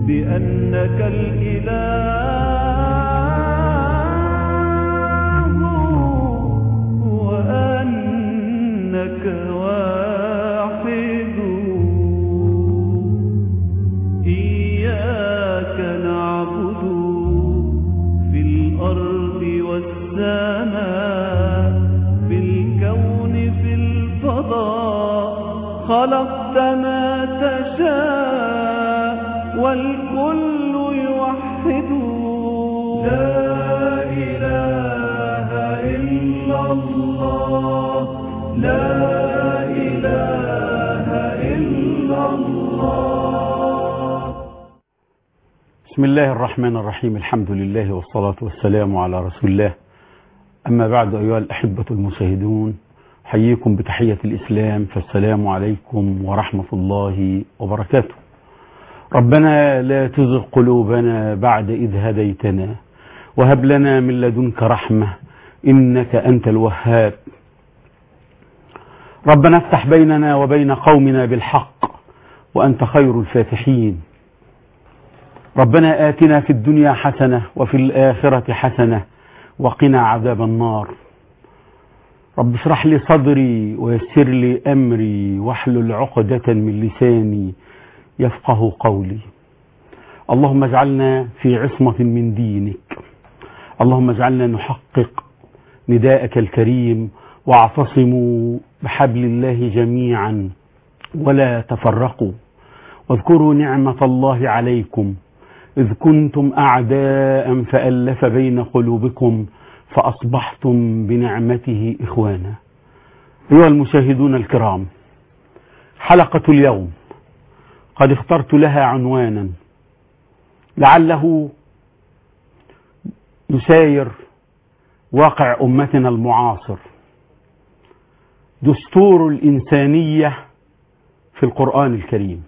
بأنك الإله وأنك واحد إياك نعبد في الأرض والسماء في الكون في الفضاء خلقت ما تشاء والكل يوحد لا إله إلا الله لا إله إلا الله بسم الله الرحمن الرحيم الحمد لله والصلاة والسلام على رسول الله أما بعد أيها الأحبة المشاهدون حييكم بتحية الإسلام فالسلام عليكم ورحمة الله وبركاته ربنا لا تزغ قلوبنا بعد إذ هديتنا وهب لنا من لدنك رحمة إنك أنت الوهاب ربنا افتح بيننا وبين قومنا بالحق وأنت خير الفاتحين ربنا آتنا في الدنيا حسنة وفي الآخرة حسنة وقنا عذاب النار رب اشرح لي صدري ويسر لي أمري واحلل عقدة من لساني يفقه قولي اللهم اجعلنا في عصمة من دينك اللهم اجعلنا نحقق نداءك الكريم واعتصموا بحبل الله جميعا ولا تفرقوا واذكروا نعمة الله عليكم إذ كنتم أعداء فألف بين قلوبكم فأصبحتم بنعمته إخوانا أيها المشاهدون الكرام حلقة اليوم قد اخترت لها عنوانا لعله يساير واقع أمتنا المعاصر دستور الإنسانية في القرآن الكريم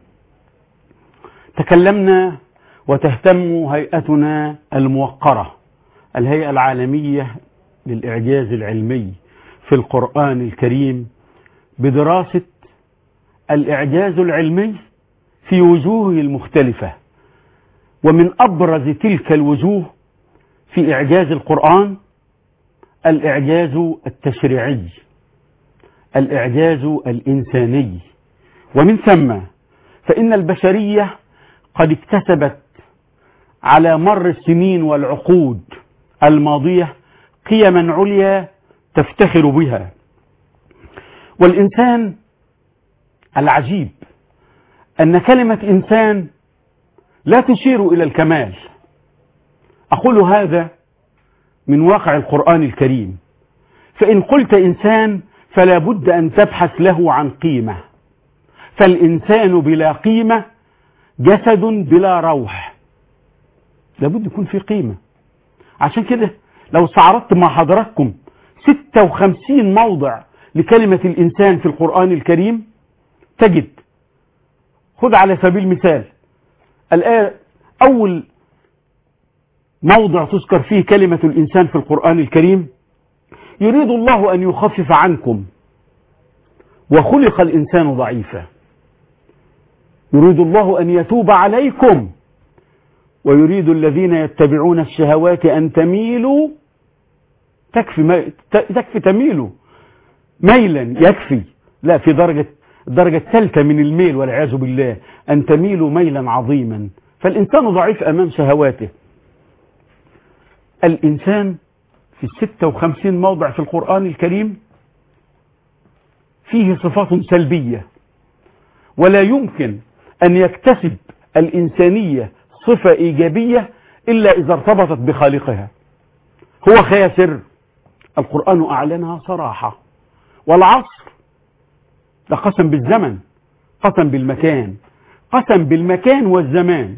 تكلمنا وتهتم هيئتنا الموقرة الهيئة العالمية للإعجاز العلمي في القرآن الكريم بدراسة الإعجاز العلمي في وجوهه المختلفة ومن أبرز تلك الوجوه في إعجاز القرآن الإعجاز التشريعي الإعجاز الإنساني ومن ثم فإن البشرية قد اكتسبت على مر السنين والعقود الماضية قيما عليا تفتخر بها والإنسان العجيب أن كلمة إنسان لا تشير إلى الكمال أقول هذا من واقع القرآن الكريم فإن قلت إنسان فلا بد أن تبحث له عن قيمة فالإنسان بلا قيمة جسد بلا روح لابد يكون في قيمة عشان كده لو استعرضت مع حضراتكم 56 موضع لكلمة الإنسان في القرآن الكريم تجد خذ على سبيل المثال الآية أول موضع تذكر فيه كلمة الإنسان في القرآن الكريم يريد الله أن يخفف عنكم وخلق الإنسان ضعيفا يريد الله أن يتوب عليكم ويريد الذين يتبعون الشهوات أن تميلوا تكفي, ما تكفي تميلوا ميلا يكفي لا في درجة الدرجة الثالثة من الميل والعياذ بالله أن تميلوا ميلا عظيما فالإنسان ضعيف أمام شهواته الإنسان في الستة وخمسين موضع في القرآن الكريم فيه صفات سلبية ولا يمكن أن يكتسب الإنسانية صفة إيجابية إلا إذا ارتبطت بخالقها هو خاسر القرآن أعلنها صراحة والعصر ده قسم بالزمن قسم بالمكان قسم بالمكان والزمان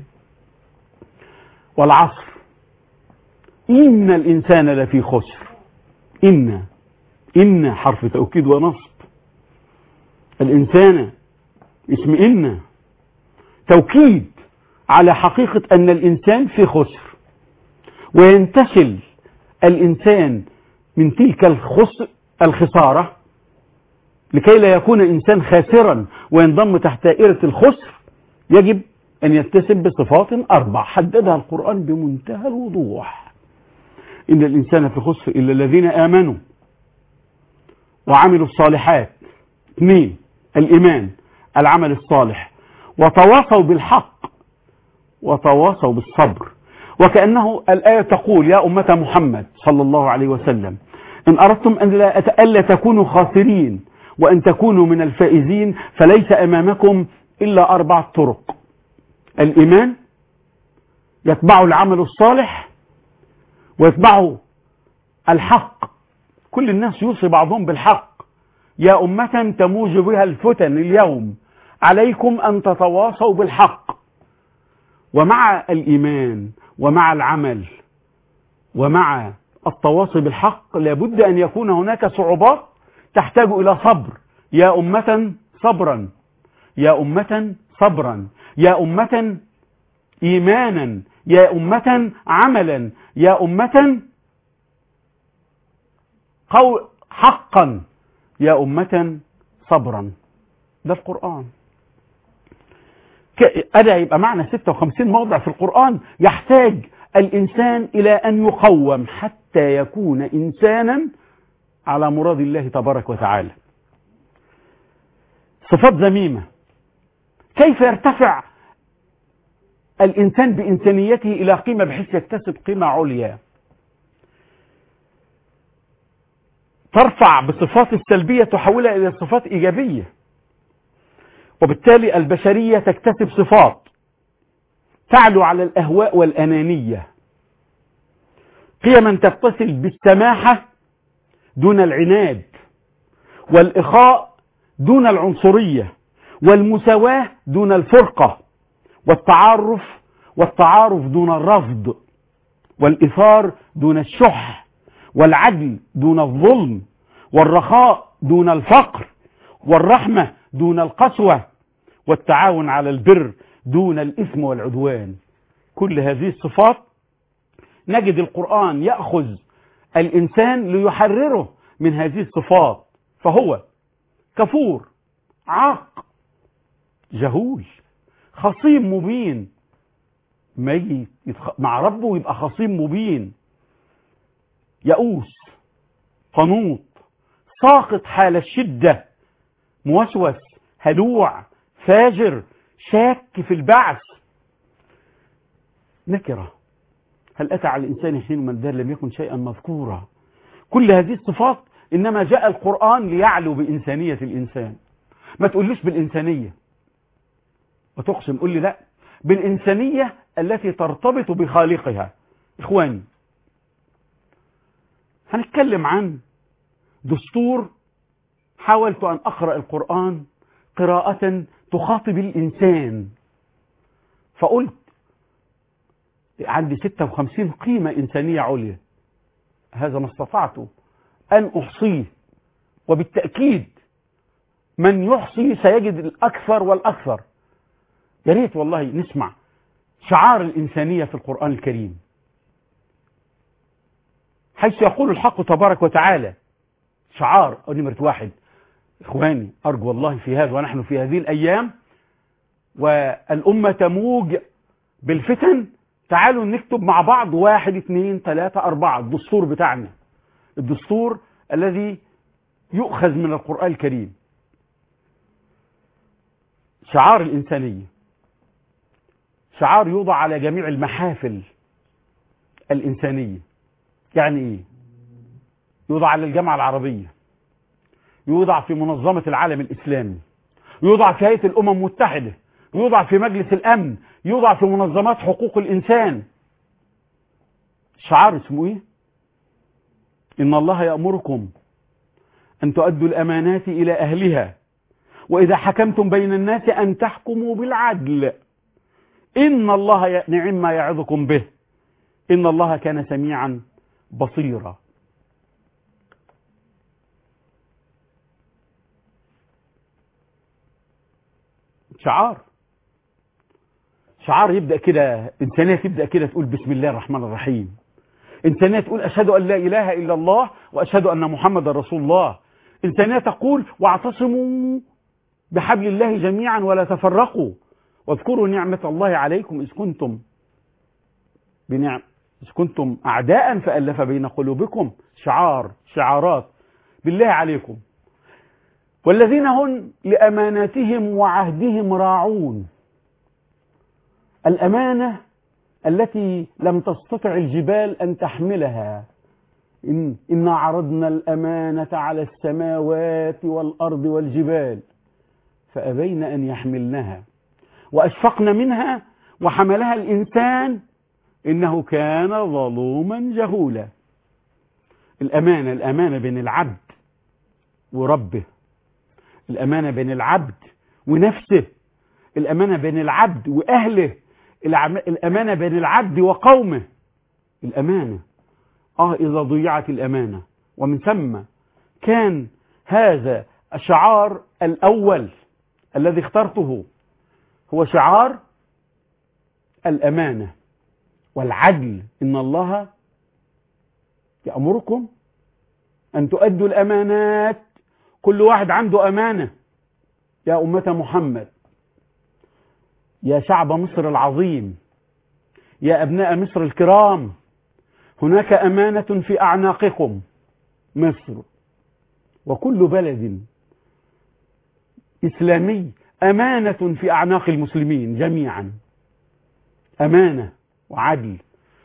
والعصر إن الإنسان لفي خسر إن إن حرف توكيد ونصب الإنسان اسم إن توكيد على حقيقة أن الإنسان في خسر وينتشل الإنسان من تلك الخسر الخسارة لكي لا يكون إنسان خاسرا وينضم تحت دائرة الخسر يجب أن يتسم بصفات أربع حددها القرآن بمنتهى الوضوح إن الإنسان في خسر إلا الذين آمنوا وعملوا الصالحات اثنين الإيمان العمل الصالح وتواصوا بالحق وتواصوا بالصبر وكأنه الآية تقول يا أمة محمد صلى الله عليه وسلم إن أردتم أن لا, ألا تكونوا خاسرين وأن تكونوا من الفائزين فليس أمامكم إلا أربع طرق الإيمان يتبع العمل الصالح ويتبع الحق كل الناس يوصي بعضهم بالحق يا أمة تموج بها الفتن اليوم عليكم أن تتواصوا بالحق ومع الإيمان ومع العمل ومع التواصي بالحق لابد أن يكون هناك صعوبات تحتاج إلى صبر يا أمة صبرا يا أمة صبرا يا أمة إيمانا يا أمة عملا يا أمة قول حقا يا أمة صبرا ده القرآن أدا يبقى معنا 56 موضع في القرآن يحتاج الإنسان إلى أن يقوم حتى يكون إنسانا على مراد الله تبارك وتعالى صفات ذميمة كيف يرتفع الإنسان بإنسانيته إلى قيمة بحيث يكتسب قيمة عليا ترفع بصفات السلبية تحولها إلى صفات إيجابية وبالتالي البشرية تكتسب صفات تعلو على الأهواء والأنانية قيما تتصل بالسماحة دون العناد والإخاء دون العنصرية والمساواة دون الفرقة والتعارف والتعارف دون الرفض والإثار دون الشح والعدل دون الظلم والرخاء دون الفقر والرحمة دون القسوة والتعاون على البر دون الإثم والعدوان كل هذه الصفات نجد القرآن يأخذ الإنسان ليحرره من هذه الصفات فهو كفور عاق جهول خصيم مبين ميت مع ربه يبقى خصيم مبين يئوس قنوط ساقط حال الشدة موسوس هلوع فاجر شاك في البعث نكرة هل أتى على الإنسان حين من الدهر لم يكن شيئا مذكورا كل هذه الصفات إنما جاء القرآن ليعلو بإنسانية الإنسان ما تقوليش بالإنسانية وتقسم قول لي لا بالإنسانية التي ترتبط بخالقها إخواني هنتكلم عن دستور حاولت أن أقرأ القرآن قراءة تخاطب الإنسان فقلت عندي 56 قيمة إنسانية عليا هذا ما استطعت أن أحصيه وبالتأكيد من يحصي سيجد الأكثر والأكثر يا ريت والله نسمع شعار الإنسانية في القرآن الكريم حيث يقول الحق تبارك وتعالى شعار نمرة واحد إخواني أرجو الله في هذا ونحن في هذه الأيام والأمة تموج بالفتن تعالوا نكتب مع بعض واحد اثنين ثلاثة أربعة الدستور بتاعنا الدستور الذي يؤخذ من القرآن الكريم شعار الإنسانية شعار يوضع على جميع المحافل الإنسانية يعني إيه يوضع على الجامعة العربية يوضع في منظمة العالم الإسلامي يوضع في هيئة الأمم المتحدة يوضع في مجلس الأمن يوضع في منظمات حقوق الإنسان شعار اسمه إيه إن الله يأمركم أن تؤدوا الأمانات إلى أهلها وإذا حكمتم بين الناس أن تحكموا بالعدل إن الله نعم ما يعظكم به إن الله كان سميعا بصيرا شعار شعار يبدأ كده إنسانية تبدأ كده تقول بسم الله الرحمن الرحيم إنسانية تقول أشهد أن لا إله إلا الله وأشهد أن محمد رسول الله إنسانية تقول واعتصموا بحبل الله جميعا ولا تفرقوا واذكروا نعمة الله عليكم إذ كنتم بنعم إذ كنتم أعداء فألف بين قلوبكم شعار شعارات بالله عليكم والذين هم لأماناتهم وعهدهم راعون الأمانة التي لم تستطع الجبال أن تحملها إن إنا عرضنا الأمانة على السماوات والأرض والجبال فأبين أن يحملنها وأشفقن منها وحملها الإنسان إنه كان ظلوما جهولا الأمانة الأمانة بين العبد وربه الأمانة بين العبد ونفسه الأمانة بين العبد وأهله الأمانة بين العبد وقومه الأمانة آه إذا ضيعت الأمانة ومن ثم كان هذا الشعار الأول الذي اخترته هو شعار الأمانة والعدل إن الله يأمركم أن تؤدوا الأمانات كل واحد عنده أمانة يا أمة محمد يا شعب مصر العظيم يا أبناء مصر الكرام هناك أمانة في أعناقكم مصر وكل بلد إسلامي أمانة في أعناق المسلمين جميعا أمانة وعدل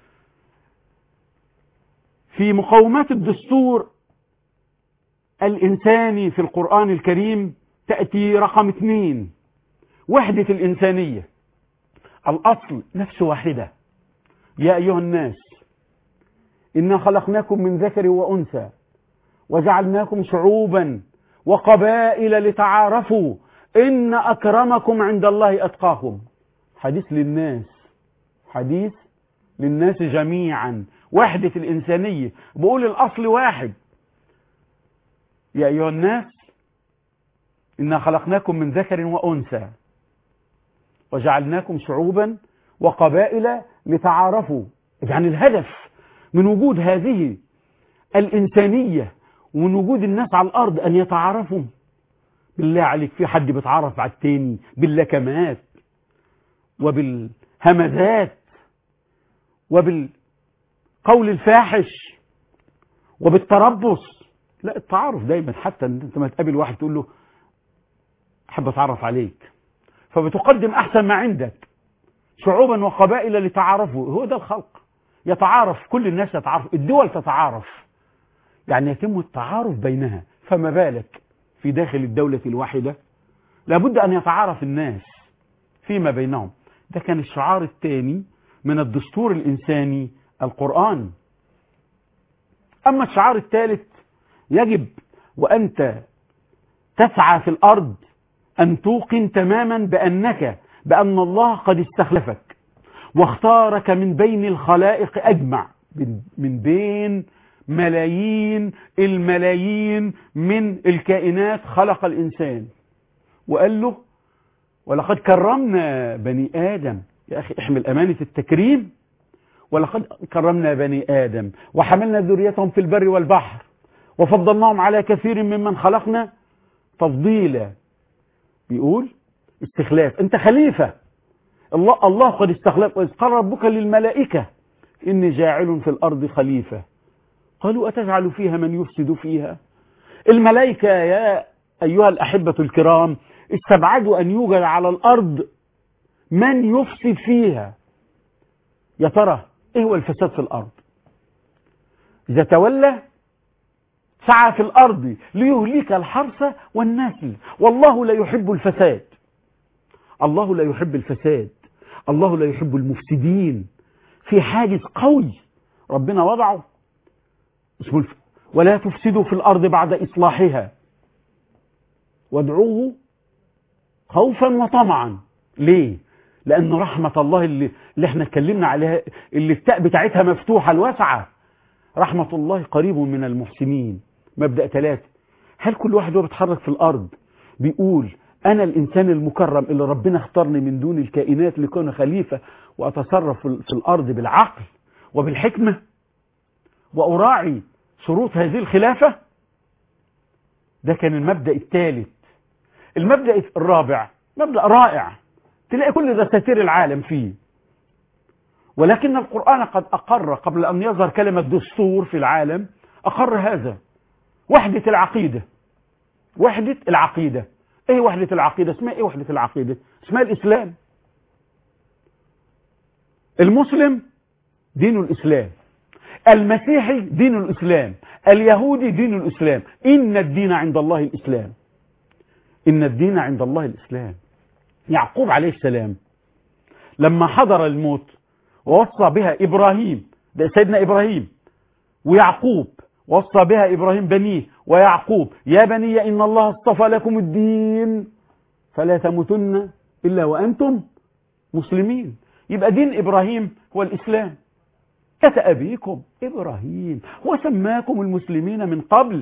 في مقومات الدستور الإنساني في القرآن الكريم تأتي رقم اثنين وحدة الإنسانية الأصل نفس واحدة يا أيها الناس إنا خلقناكم من ذكر وأنثى وجعلناكم شعوبا وقبائل لتعارفوا إن أكرمكم عند الله أتقاكم حديث للناس حديث للناس جميعا وحدة الإنسانية بقول الأصل واحد يا أيها الناس إنا خلقناكم من ذكر وأنثى وجعلناكم شعوبا وقبائل لتعارفوا يعني الهدف من وجود هذه الإنسانية ومن وجود الناس على الأرض أن يتعارفوا بالله عليك في حد بيتعرف على التاني باللكمات وبالهمزات وبالقول الفاحش وبالتربص لا التعارف دايما حتى انت ما تقابل واحد تقول له احب اتعرف عليك فبتقدم احسن ما عندك شعوبا وقبائل لتعارفوا هو ده الخلق يتعارف كل الناس يتعارف الدول تتعارف يعني يتم التعارف بينها فما بالك في داخل الدولة الواحدة لابد أن يتعارف الناس فيما بينهم ده كان الشعار الثاني من الدستور الإنساني القرآن أما الشعار الثالث يجب وأنت تسعى في الأرض أن توقن تماما بأنك بأن الله قد استخلفك واختارك من بين الخلائق أجمع من بين ملايين الملايين من الكائنات خلق الإنسان وقال له ولقد كرمنا بني آدم يا أخي احمل أمانة التكريم ولقد كرمنا بني آدم وحملنا ذريتهم في البر والبحر وفضلناهم على كثير ممن خلقنا تفضيلا بيقول استخلاف انت خليفة الله, الله قد استخلف وإذ قال ربك للملائكة إني جاعل في الأرض خليفة قالوا أتجعل فيها من يفسد فيها الملائكة يا أيها الأحبة الكرام استبعدوا أن يوجد على الأرض من يفسد فيها يا ترى إيه هو الفساد في الأرض إذا تولى سعى في الأرض ليهلك الحرث والنسل والله لا يحب الفساد الله لا يحب الفساد الله لا يحب المفسدين في حاجز قوي ربنا وضعه اسمه الف... ولا تفسدوا في الأرض بعد إصلاحها وادعوه خوفا وطمعا ليه لأن رحمة الله اللي, اللي احنا اتكلمنا عليها اللي التاء بتاعتها مفتوحة الواسعة رحمة الله قريب من المحسنين مبدأ ثلاثة هل كل واحد هو بيتحرك في الأرض بيقول أنا الإنسان المكرم اللي ربنا اختارني من دون الكائنات لكون خليفة وأتصرف في الأرض بالعقل وبالحكمة وأراعي شروط هذه الخلافة ده كان المبدأ الثالث المبدأ الرابع مبدأ رائع تلاقي كل دساتير العالم فيه ولكن القرآن قد أقر قبل أن يظهر كلمة دستور في العالم أقر هذا وحدة العقيدة وحدة العقيدة ايه وحدة العقيدة اسمها ايه وحدة العقيدة اسمها الاسلام المسلم دين الاسلام المسيحي دين الاسلام اليهودي دين الاسلام ان الدين عند الله الاسلام ان الدين عند الله الاسلام يعقوب عليه السلام لما حضر الموت ووصى بها ابراهيم ده سيدنا ابراهيم ويعقوب وصى بها إبراهيم بنيه ويعقوب يا بني إن الله اصطفى لكم الدين فلا تموتن إلا وأنتم مسلمين يبقى دين إبراهيم هو الإسلام كتأبيكم إبراهيم وسماكم المسلمين من قبل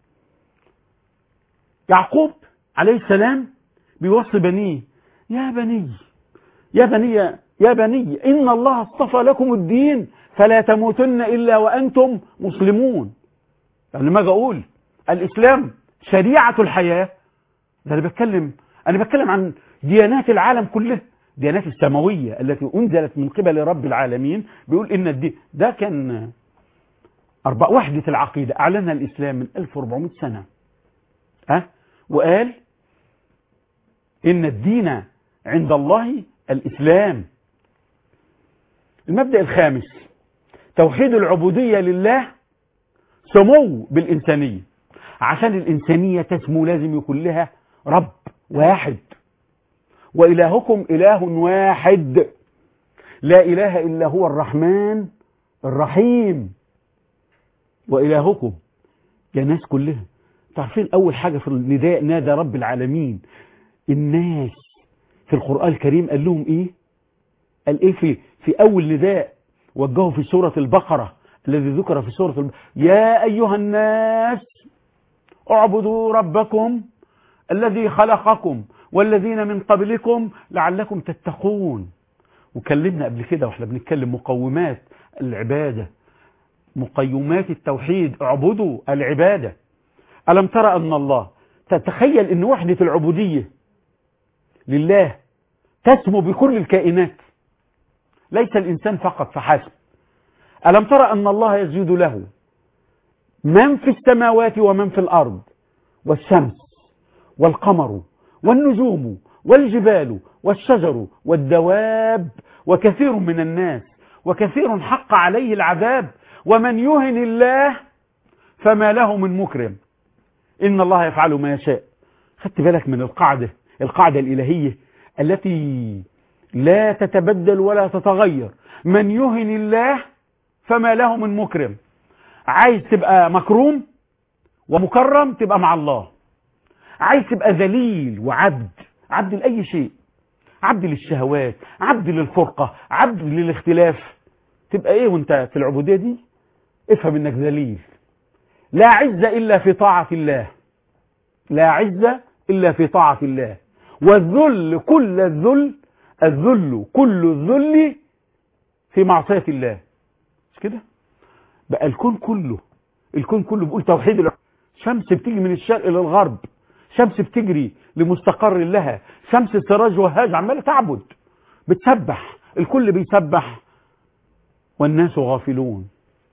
يعقوب عليه السلام بيوصي بنيه يا بني يا بني يا بني إن الله اصطفى لكم الدين فلا تموتن إلا وأنتم مسلمون يعني ما أقول الإسلام شريعة الحياة ده أنا بتكلم أنا بتكلم عن ديانات العالم كله ديانات السماوية التي أنزلت من قبل رب العالمين بيقول إن الدين ده كان أربع وحدة العقيدة أعلنها الإسلام من 1400 سنة ها وقال إن الدين عند الله الإسلام المبدأ الخامس توحيد العبودية لله سمو بالإنسانية عشان الإنسانية تسمو لازم يكون لها رب واحد وإلهكم إله واحد لا إله إلا هو الرحمن الرحيم وإلهكم يا ناس كلها تعرفين أول حاجة في النداء نادى رب العالمين الناس في القرآن الكريم قال لهم إيه قال إيه في, في أول نداء وجهه في سورة البقرة الذي ذكر في سورة البقرة يا أيها الناس اعبدوا ربكم الذي خلقكم والذين من قبلكم لعلكم تتقون وكلمنا قبل كده واحنا بنتكلم مقومات العبادة مقيمات التوحيد اعبدوا العبادة ألم ترى أن الله تتخيل أن وحدة العبودية لله تسمو بكل الكائنات ليس الإنسان فقط فحسب ألم ترى أن الله يسجد له من في السماوات ومن في الأرض والشمس والقمر والنجوم والجبال والشجر والدواب وكثير من الناس وكثير حق عليه العذاب ومن يهن الله فما له من مكرم إن الله يفعل ما يشاء خدت بالك من القاعدة القاعدة الإلهية التي لا تتبدل ولا تتغير من يهن الله فما له من مكرم عايز تبقى مكروم ومكرم تبقى مع الله عايز تبقى ذليل وعبد عبد لأي شيء عبد للشهوات عبد للفرقة عبد للاختلاف تبقى ايه وانت في العبودية دي افهم انك ذليل لا عز الا في طاعة الله لا عز الا في طاعة الله والذل كل الذل الذل كل الذل في معصية الله مش كده بقى الكون كله الكون كله بيقول توحيد الع... شمس بتيجي من الشرق للغرب شمس بتجري لمستقر لها شمس سراج وهاج عماله تعبد بتسبح الكل بيسبح والناس غافلون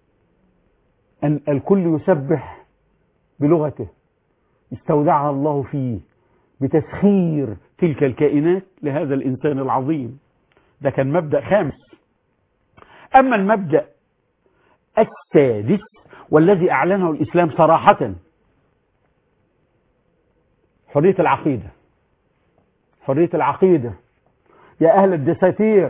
أن الكل يسبح بلغته استودعها الله فيه بتسخير تلك الكائنات لهذا الإنسان العظيم ده كان مبدأ خامس أما المبدأ السادس والذي أعلنه الإسلام صراحة حرية العقيدة حرية العقيدة يا أهل الدساتير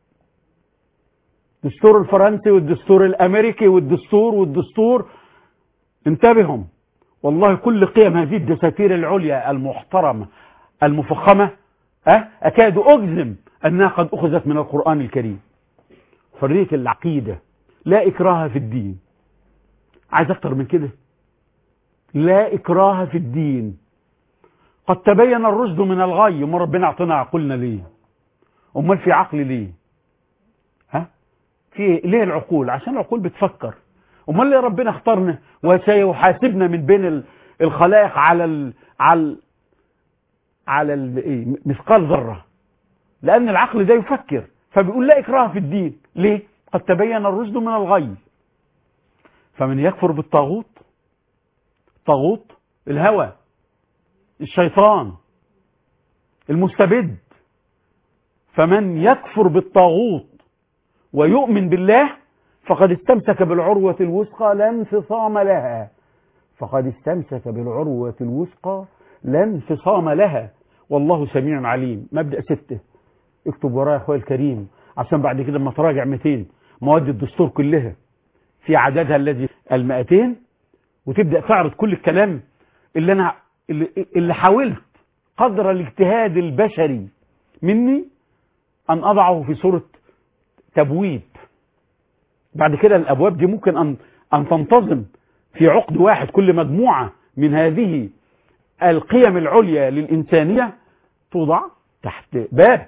الدستور الفرنسي والدستور الأمريكي والدستور والدستور انتبهوا والله كل قيم هذه الدساتير العليا المحترمة المفخمة أه؟ أكاد أجزم أنها قد أخذت من القرآن الكريم حرية العقيدة لا إكراه في الدين عايز أكتر من كده لا إكراه في الدين قد تبين الرشد من الغي ما ربنا اعطينا عقولنا ليه امال في عقل ليه ها في ليه العقول عشان العقول بتفكر امال ليه ربنا اختارنا وسيحاسبنا من بين الخلائق على ال على ال على ال ايه مثقال ذره لأن العقل ده يفكر فبيقول لا إكراه في الدين ليه؟ قد تبين الرشد من الغي فمن يكفر بالطاغوت طاغوت الهوى الشيطان المستبد فمن يكفر بالطاغوت ويؤمن بالله فقد استمسك بالعروة الوثقى لا انفصام لها فقد استمسك بالعروة الوثقى لا انفصام لها والله سميع عليم مبدأ ستة اكتب ورايا يا اخويا الكريم عشان بعد كده لما تراجع 200 مواد الدستور كلها في عددها الذي المائتين وتبدأ تعرض كل الكلام اللي انا اللي, اللي حاولت قدر الاجتهاد البشري مني ان اضعه في صورة تبويب بعد كده الابواب دي ممكن ان ان تنتظم في عقد واحد كل مجموعة من هذه القيم العليا للإنسانية توضع تحت باب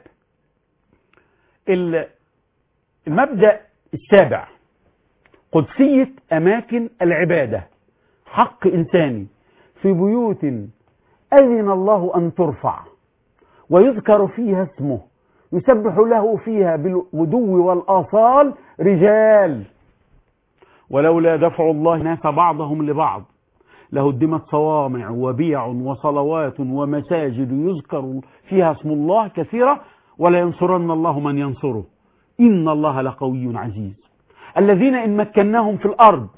المبدأ السابع قدسية أماكن العبادة حق إنساني في بيوت أذن الله أن ترفع ويذكر فيها اسمه يسبح له فيها بالغدو والآصال رجال ولولا دفع الله الناس بعضهم لبعض لهدمت صوامع وبيع وصلوات ومساجد يذكر فيها اسم الله كثيرا ولا ينصرن الله من ينصره إن الله لقوي عزيز الذين إن مكناهم في الأرض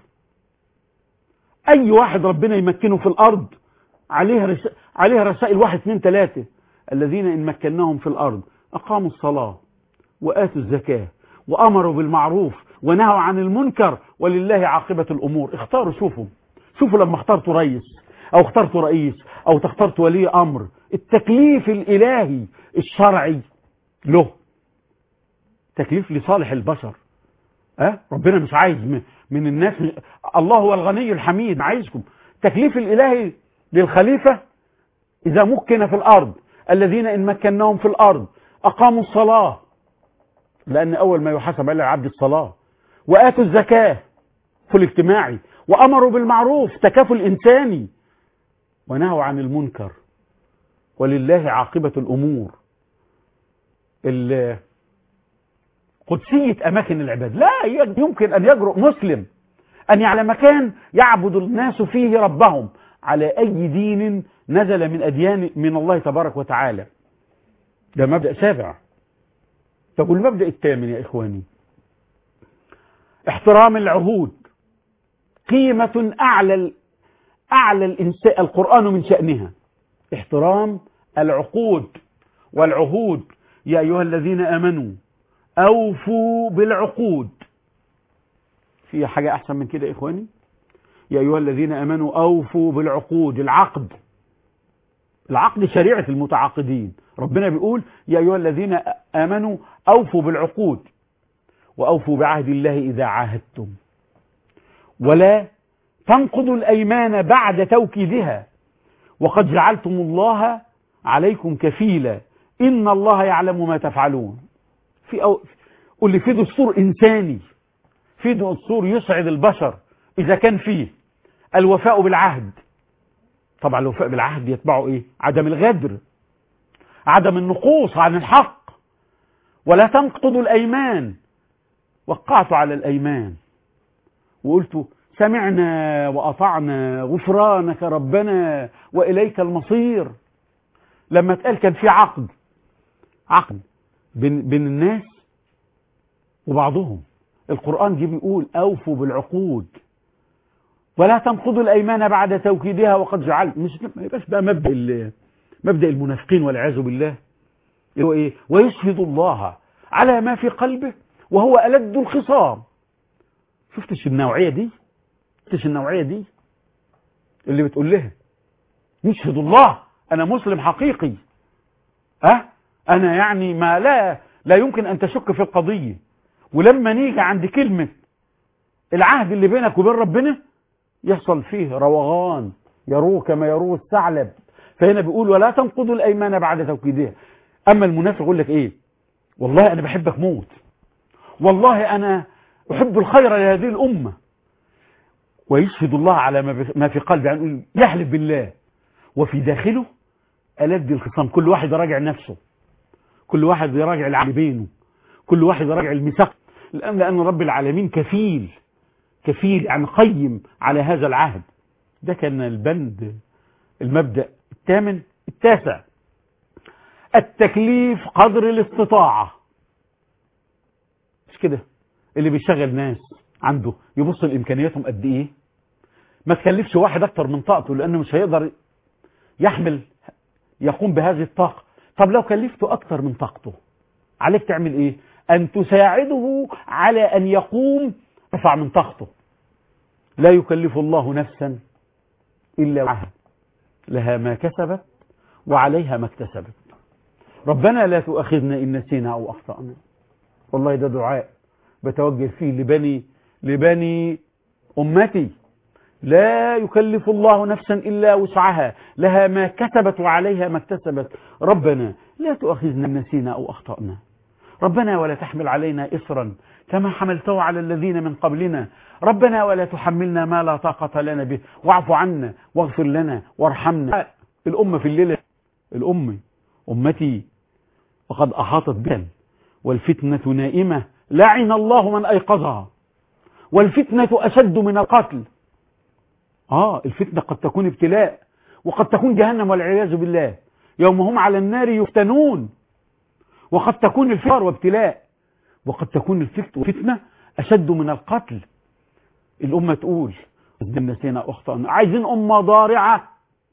أي واحد ربنا يمكنه في الأرض عليه رس... عليه رسائل واحد اثنين ثلاثة الذين إن مكناهم في الأرض أقاموا الصلاة وآتوا الزكاة وأمروا بالمعروف ونهوا عن المنكر ولله عاقبة الأمور اختاروا شوفوا شوفوا لما اخترتوا رئيس أو اخترتوا رئيس أو تخترتوا ولي أمر التكليف الإلهي الشرعي له تكليف لصالح البشر أه؟ ربنا مش عايز من, من الناس الله هو الغني الحميد عايزكم تكليف الإلهي للخليفة إذا مكن في الأرض الذين إن مكناهم في الأرض أقاموا الصلاة لأن أول ما يحاسب على العبد الصلاة وآتوا الزكاة في الاجتماعي وأمروا بالمعروف تكافل إنساني ونهوا عن المنكر ولله عاقبة الأمور قدسية أماكن العباد لا يمكن أن يجرؤ مسلم أن يعلم مكان يعبد الناس فيه ربهم على أي دين نزل من أديان من الله تبارك وتعالى ده مبدأ سابع طب والمبدأ الثامن يا إخواني احترام العهود قيمة أعلى أعلى الإنسان القرآن من شأنها احترام العقود والعهود يا أيها الذين آمنوا أوفوا بالعقود في حاجة أحسن من كده يا إخواني يا أيها الذين آمنوا أوفوا بالعقود العقد العقد شريعة المتعاقدين ربنا بيقول يا أيها الذين آمنوا أوفوا بالعقود وأوفوا بعهد الله إذا عاهدتم ولا تنقضوا الأيمان بعد توكيدها وقد جعلتم الله عليكم كفيلا إن الله يعلم ما تفعلون في أو قل لي في دستور إنساني في دستور يسعد البشر إذا كان فيه الوفاء بالعهد طبعا الوفاء بالعهد يتبعه إيه عدم الغدر عدم النقوص عن الحق ولا تنقضوا الأيمان وقعت على الأيمان وقلت سمعنا وأطعنا غفرانك ربنا وإليك المصير لما اتقال كان في عقد عقد بين, بين الناس وبعضهم القرآن جه بيقول أوفوا بالعقود ولا تنقضوا الأيمان بعد توكيدها وقد جعلت مش ما يبقاش بقى مبدأ مبدأ المنافقين والعياذ بالله اللي هو إيه ويشهد الله على ما في قلبه وهو ألد الخصام شفتش النوعية دي شفتش النوعية دي اللي بتقول لها يشهد الله أنا مسلم حقيقي أه أنا يعني ما لا لا يمكن أن تشك في القضية ولما نيجي عند كلمة العهد اللي بينك وبين ربنا يحصل فيه روغان يروه كما يروه الثعلب فهنا بيقول ولا تنقضوا الأيمان بعد توكيدها أما المنافق يقول لك إيه والله أنا بحبك موت والله أنا أحب الخير لهذه الأمة ويشهد الله على ما في قلبه يعني يحلف بالله وفي داخله ألد الخصام كل واحد راجع نفسه كل واحد يراجع اللي بينه كل واحد يراجع الميثاق الآن لأن رب العالمين كفيل كفيل يعني قيم على هذا العهد ده كان البند المبدأ الثامن التاسع التكليف قدر الاستطاعة مش كده اللي بيشغل ناس عنده يبص لإمكانياتهم قد إيه ما تكلفش واحد أكتر من طاقته لأنه مش هيقدر يحمل يقوم بهذه الطاقة طب لو كلفته أكتر من طاقته عليك تعمل إيه أن تساعده على أن يقوم ارفع من طاقته لا يكلف الله نفسا إلا وعها لها ما كسبت وعليها ما اكتسبت ربنا لا تؤاخذنا إن نسينا أو أخطأنا والله ده دعاء بتوجه فيه لبني لبني أمتي لا يكلف الله نفسا إلا وسعها لها ما كسبت وعليها ما اكتسبت ربنا لا تؤاخذنا إن نسينا أو أخطأنا ربنا ولا تحمل علينا إصرا كما حملته على الذين من قبلنا ربنا ولا تحملنا ما لا طاقة لنا به واعف عنا واغفر لنا وارحمنا الأمة في الليلة الأمة أمتي وقد أحاطت بها والفتنة نائمة لعن الله من أيقظها والفتنة أشد من القتل آه الفتنة قد تكون ابتلاء وقد تكون جهنم والعياذ بالله يوم هم على النار يفتنون وقد تكون الفقر وابتلاء وقد تكون الفتنة أشد من القتل الأمة تقول نسينا أخطأنا عايزين أمة ضارعة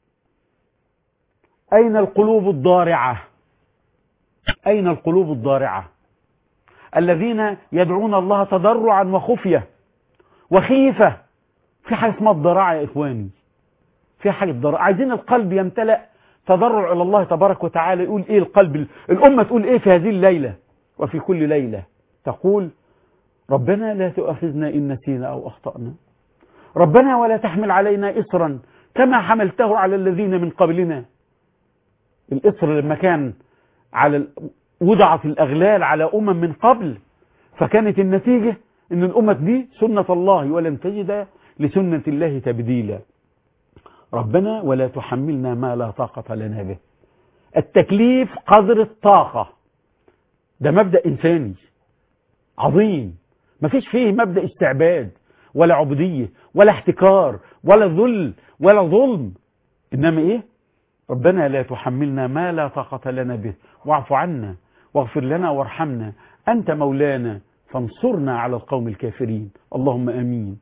أين القلوب الضارعة أين القلوب الضارعة الذين يدعون الله تضرعا وخفية وخيفة في حاجة اسمها الضراعة يا إخواني في حاجة الضراعة عايزين القلب يمتلأ تضرع إلى الله تبارك وتعالى يقول إيه القلب الأمة تقول إيه في هذه الليلة وفي كل ليلة تقول ربنا لا تؤاخذنا إن نسينا أو أخطأنا ربنا ولا تحمل علينا إصرا كما حملته على الذين من قبلنا الإصر لما كان على ال... وضعت الأغلال على أمم من قبل فكانت النتيجة أن الأمة دي سنة الله ولن تجد لسنة الله تبديلا ربنا ولا تحملنا ما لا طاقة لنا به التكليف قدر الطاقة ده مبدأ إنساني عظيم ما فيش فيه مبدأ استعباد ولا عبودية ولا احتكار ولا ذل ولا ظلم إنما إيه ربنا لا تحملنا ما لا طاقة لنا به واعف عنا واغفر لنا وارحمنا أنت مولانا فانصرنا على القوم الكافرين اللهم أمين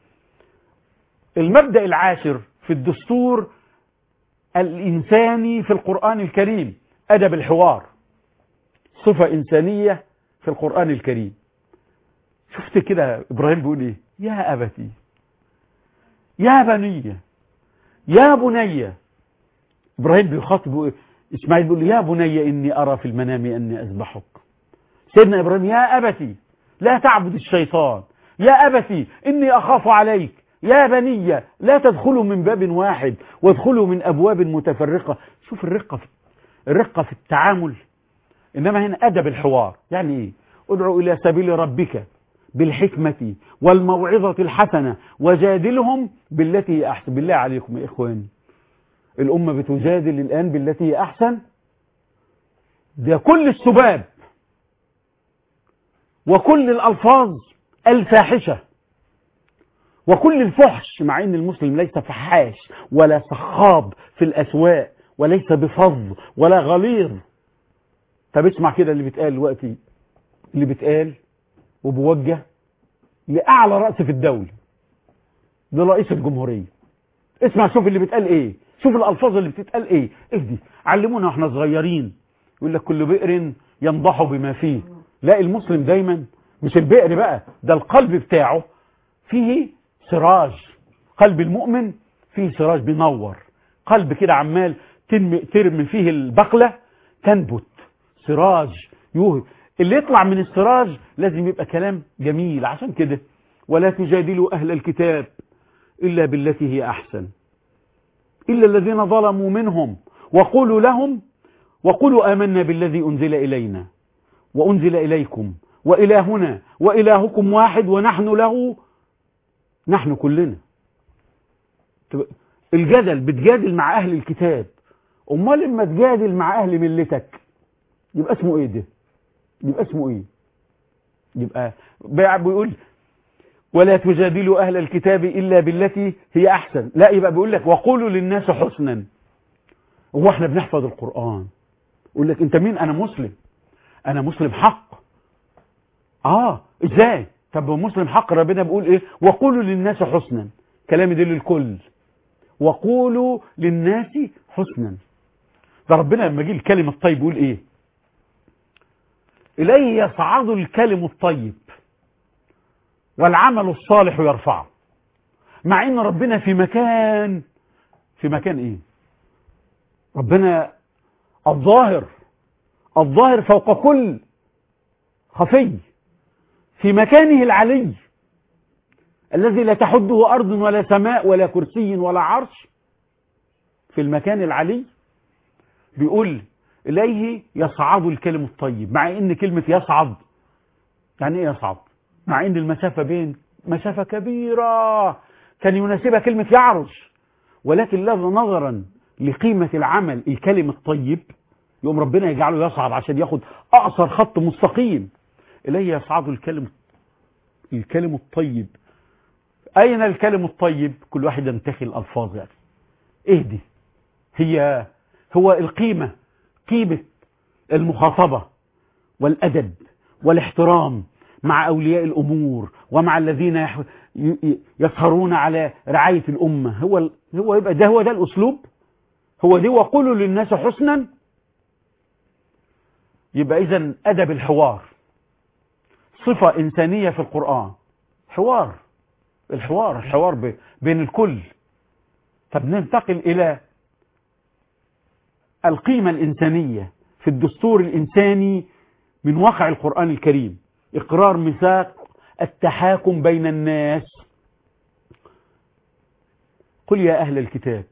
المبدأ العاشر في الدستور الإنساني في القرآن الكريم أدب الحوار صفة إنسانية في القرآن الكريم شفت كده إبراهيم بيقول إيه يا أبتي يا بني يا بني إبراهيم بيخاطب إسماعيل بيقول يا بني إني أرى في المنام أني أذبحك سيدنا إبراهيم يا أبتي لا تعبد الشيطان يا أبتي إني أخاف عليك يا بني لا تدخلوا من باب واحد وادخلوا من أبواب متفرقة شوف الرقة في الرقة في التعامل إنما هنا أدب الحوار يعني إيه ادعو إلى سبيل ربك بالحكمة والموعظة الحسنة وجادلهم بالتي هي أحسن بالله عليكم يا إخواني الأمة بتجادل الآن بالتي هي أحسن ده كل السباب وكل الألفاظ الفاحشة وكل الفحش مع ان المسلم ليس فحاش ولا صخاب في الاسواق وليس بفظ ولا غليظ طب اسمع كده اللي بيتقال دلوقتي اللي بيتقال وبوجه لاعلى راس في الدوله لرئيس الجمهوريه اسمع شوف اللي بيتقال ايه شوف الالفاظ اللي بتتقال ايه اهدي علمونا واحنا صغيرين يقول لك كل بئر ينضح بما فيه لا المسلم دايما مش البئر بقى ده القلب بتاعه فيه سراج قلب المؤمن فيه سراج بينور قلب كده عمال ترمي فيه البقلة تنبت سراج يوهب اللي يطلع من السراج لازم يبقى كلام جميل عشان كده ولا تجادلوا أهل الكتاب إلا بالتي هي أحسن إلا الذين ظلموا منهم وقولوا لهم وقولوا آمنا بالذي أنزل إلينا وأنزل إليكم وإلهنا وإلهكم واحد ونحن له نحن كلنا الجدل بتجادل مع أهل الكتاب أمال لما تجادل مع أهل ملتك يبقى اسمه ايه ده يبقى اسمه ايه يبقى بقى بيقول ولا تجادلوا اهل الكتاب الا بالتي هي احسن لا يبقى بيقول لك وقولوا للناس حسنا هو احنا بنحفظ القران يقول لك انت مين انا مسلم انا مسلم حق اه ازاي طب هو مسلم حق ربنا بيقول ايه وقولوا للناس حسنا كلامي ده للكل وقولوا للناس حسنا ده ربنا لما جه الكلم الطيب يقول ايه اليه يصعد الكلم الطيب والعمل الصالح يرفعه مع ان ربنا في مكان في مكان ايه ربنا الظاهر الظاهر فوق كل خفي في مكانه العلي الذي لا تحده أرض ولا سماء ولا كرسي ولا عرش في المكان العلي بيقول إليه يصعد الكلم الطيب مع إن كلمة يصعد يعني إيه يصعد مع إن المسافة بين مسافة كبيرة كان يناسبها كلمة يعرج ولكن لا نظرا لقيمة العمل الكلم الطيب يقوم ربنا يجعله يصعد عشان ياخد أقصر خط مستقيم إليه يصعد الكلم الكلم الطيب أين الكلم الطيب كل واحد ينتخي الألفاظ يعني إيه دي هي هو القيمة قيمة المخاطبة والأدب والاحترام مع أولياء الأمور ومع الذين يح... ي- يسهرون على رعاية الأمة هو ال- هو يبقى ده هو ده الأسلوب هو دي وقولوا للناس حسنا يبقى إذا أدب الحوار صفة إنسانية في القرآن حوار الحوار الحوار ب- بين الكل طب ننتقل إلى القيمة الإنسانية في الدستور الإنساني من واقع القرآن الكريم إقرار ميثاق التحاكم بين الناس قل يا أهل الكتاب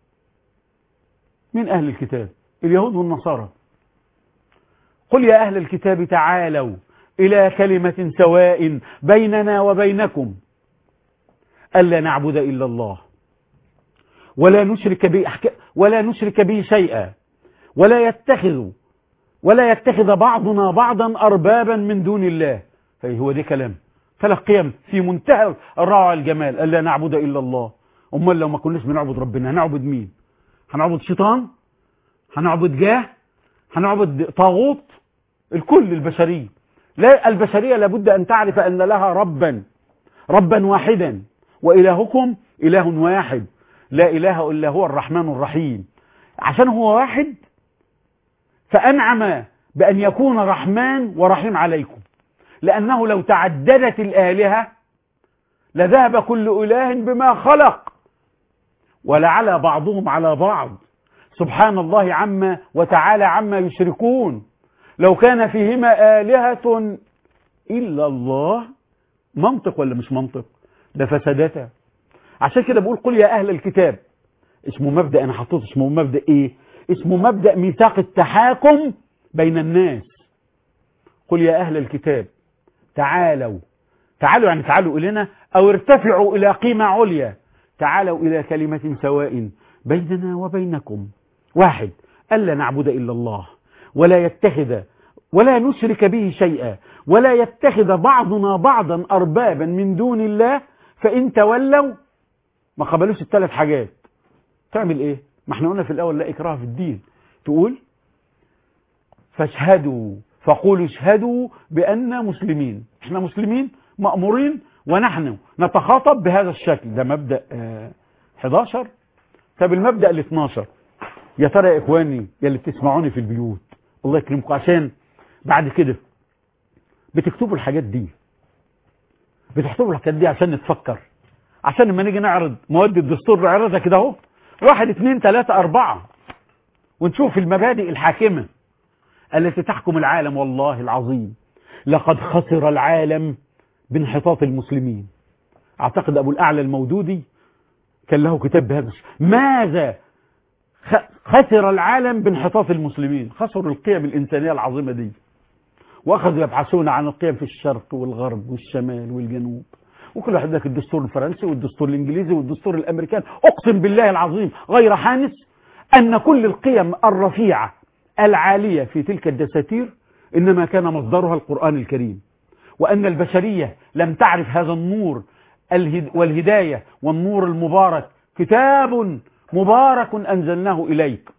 من أهل الكتاب اليهود والنصارى قل يا أهل الكتاب تعالوا إلى كلمة سواء بيننا وبينكم ألا نعبد إلا الله ولا نشرك به أحك... ولا نشرك به شيئا ولا يتخذ ولا يتخذ بعضنا بعضا أربابا من دون الله فهي هو ده كلام ثلاث قيم في منتهى الروعة والجمال ألا نعبد إلا الله أمال لو ما كناش بنعبد ربنا هنعبد مين هنعبد شيطان هنعبد جاه هنعبد طاغوت الكل البشرية لا البشرية لابد أن تعرف أن لها ربا ربا واحدا وإلهكم إله واحد لا إله إلا هو الرحمن الرحيم عشان هو واحد فأنعم بأن يكون رحمن ورحيم عليكم لأنه لو تعددت الآلهة لذهب كل إله بما خلق ولعلى بعضهم على بعض سبحان الله عما وتعالى عما يشركون لو كان فيهما آلهة إلا الله منطق ولا مش منطق ده فسدتها عشان كده بقول قل يا أهل الكتاب اسمه مبدأ أنا حطيت اسمه مبدأ إيه اسمه مبدأ ميثاق التحاكم بين الناس قل يا أهل الكتاب تعالوا تعالوا يعني تعالوا إلينا أو ارتفعوا إلى قيمة عليا تعالوا إلى كلمة سواء بيننا وبينكم واحد ألا نعبد إلا الله ولا يتخذ ولا نشرك به شيئا ولا يتخذ بعضنا بعضا أربابا من دون الله فإن تولوا ما قبلوش الثلاث حاجات تعمل إيه ما احنا قلنا في الأول لا إكراه في الدين تقول فاشهدوا فقولوا اشهدوا بأننا مسلمين احنا مسلمين مأمورين ونحن نتخاطب بهذا الشكل ده مبدأ آه 11 طب المبدأ ال 12 يا ترى يا إخواني يا اللي بتسمعوني في البيوت الله يكرمكم عشان بعد كده بتكتبوا الحاجات دي بتكتبوا الحاجات دي عشان نتفكر عشان لما نيجي نعرض مواد الدستور نعرضها كده اهو واحد اثنين ثلاثة أربعة ونشوف المبادئ الحاكمة التي تحكم العالم والله العظيم لقد خسر العالم بانحطاط المسلمين أعتقد أبو الأعلى المودودي كان له كتاب بهذا الشيء. ماذا خسر العالم بانحطاط المسلمين خسروا القيم الإنسانية العظيمة دي وأخذوا يبحثون عن القيم في الشرق والغرب والشمال والجنوب وكل واحد لك الدستور الفرنسي والدستور الإنجليزي والدستور الأمريكاني أقسم بالله العظيم غير حانس أن كل القيم الرفيعة العالية في تلك الدساتير إنما كان مصدرها القرآن الكريم وأن البشرية لم تعرف هذا النور الهد والهداية والنور المبارك كتاب مبارك أنزلناه إليك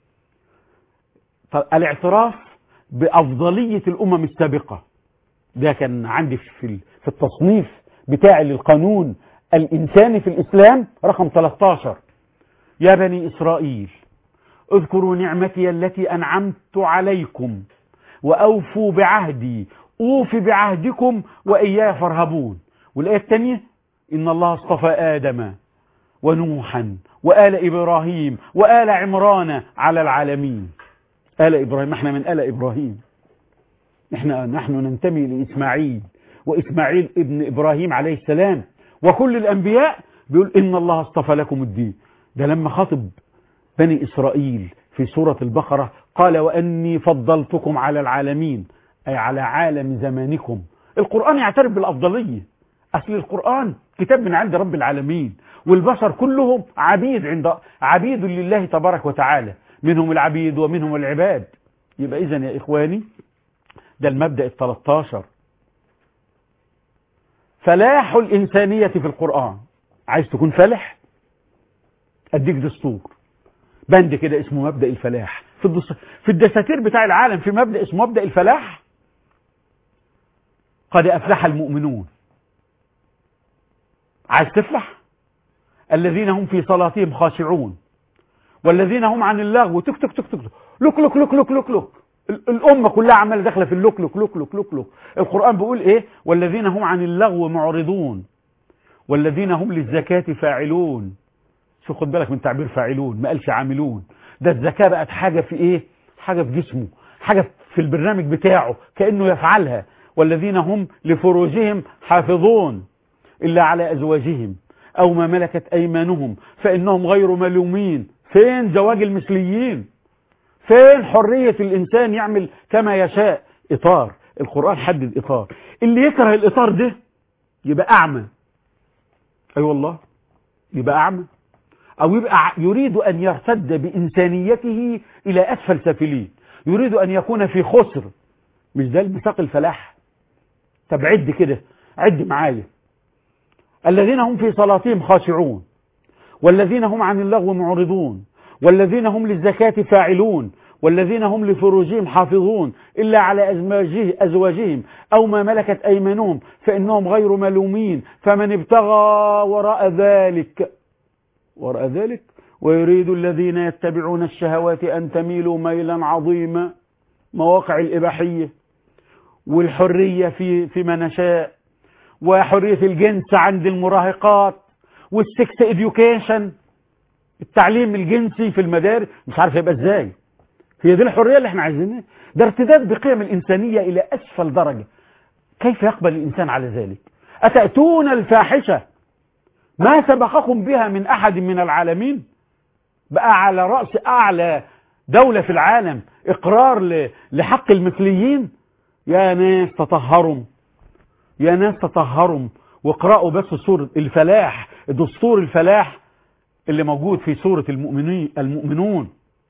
الاعتراف بأفضلية الأمم السابقة ده كان عندي في في التصنيف بتاعي للقانون الإنساني في الإسلام رقم 13 يا بني إسرائيل اذكروا نعمتي التي أنعمت عليكم وأوفوا بعهدي أوف بعهدكم وإياي فارهبون والآية الثانية إن الله اصطفى آدم ونوحا وآل إبراهيم وآل عمران على العالمين آل إبراهيم احنا من آل إبراهيم احنا نحن ننتمي لإسماعيل وإسماعيل ابن إبراهيم عليه السلام وكل الأنبياء بيقول إن الله اصطفى لكم الدين ده لما خاطب بني إسرائيل في سورة البقرة قال وأني فضلتكم على العالمين أي على عالم زمانكم القرآن يعترف بالأفضلية أصل القرآن كتاب من عند رب العالمين والبشر كلهم عبيد عند عبيد لله تبارك وتعالى منهم العبيد ومنهم العباد يبقى إذا يا إخواني ده المبدأ ال 13 فلاح الإنسانية في القرآن عايز تكون فالح أديك دستور بند كده اسمه مبدأ الفلاح في, الدس... في الدساتير بتاع العالم في مبدأ اسمه مبدأ الفلاح قد أفلح المؤمنون عايز تفلح الذين هم في صلاتهم خاشعون والذين هم عن اللغو تك تك تك تك لك لك لك لك لك لك الأمة كلها عمالة داخلة في اللك لك لك لك لك لك القرآن بيقول إيه والذين هم عن اللغو معرضون والذين هم للزكاة فاعلون شو خد بالك من تعبير فاعلون ما قالش عاملون ده الزكاة بقت حاجة في إيه حاجة في جسمه حاجة في البرنامج بتاعه كأنه يفعلها والذين هم لفروجهم حافظون إلا على أزواجهم أو ما ملكت أيمانهم فإنهم غير ملومين فين زواج المثليين فين حرية الإنسان يعمل كما يشاء إطار القرآن حدد إطار اللي يكره الإطار ده يبقى أعمى أي أيوة والله يبقى أعمى أو يبقى يريد أن يرتد بإنسانيته إلى أسفل سافلين يريد أن يكون في خسر مش ده المساق الفلاح طب عد كده عد معايا الذين هم في صلاتهم خاشعون والذين هم عن اللغو معرضون والذين هم للزكاة فاعلون والذين هم لفروجهم حافظون إلا على أزواجه أزواجهم أو ما ملكت أيمانهم فإنهم غير ملومين فمن ابتغى وراء ذلك وراء ذلك ويريد الذين يتبعون الشهوات أن تميلوا ميلا عظيما مواقع الإباحية والحرية في فيما نشاء وحرية الجنس عند المراهقات والسكس اديوكيشن التعليم الجنسي في المدارس مش عارف يبقى ازاي هي دي الحرية اللي احنا عايزينها ده ارتداد بقيم الإنسانية إلى أسفل درجة كيف يقبل الإنسان على ذلك أتأتون الفاحشة ما سبقكم بها من أحد من العالمين بقى على رأس أعلى دولة في العالم إقرار لحق المثليين يا ناس تطهروا يا ناس تطهروا واقرأوا بس سورة الفلاح دستور الفلاح اللي موجود في سورة المؤمنين المؤمنون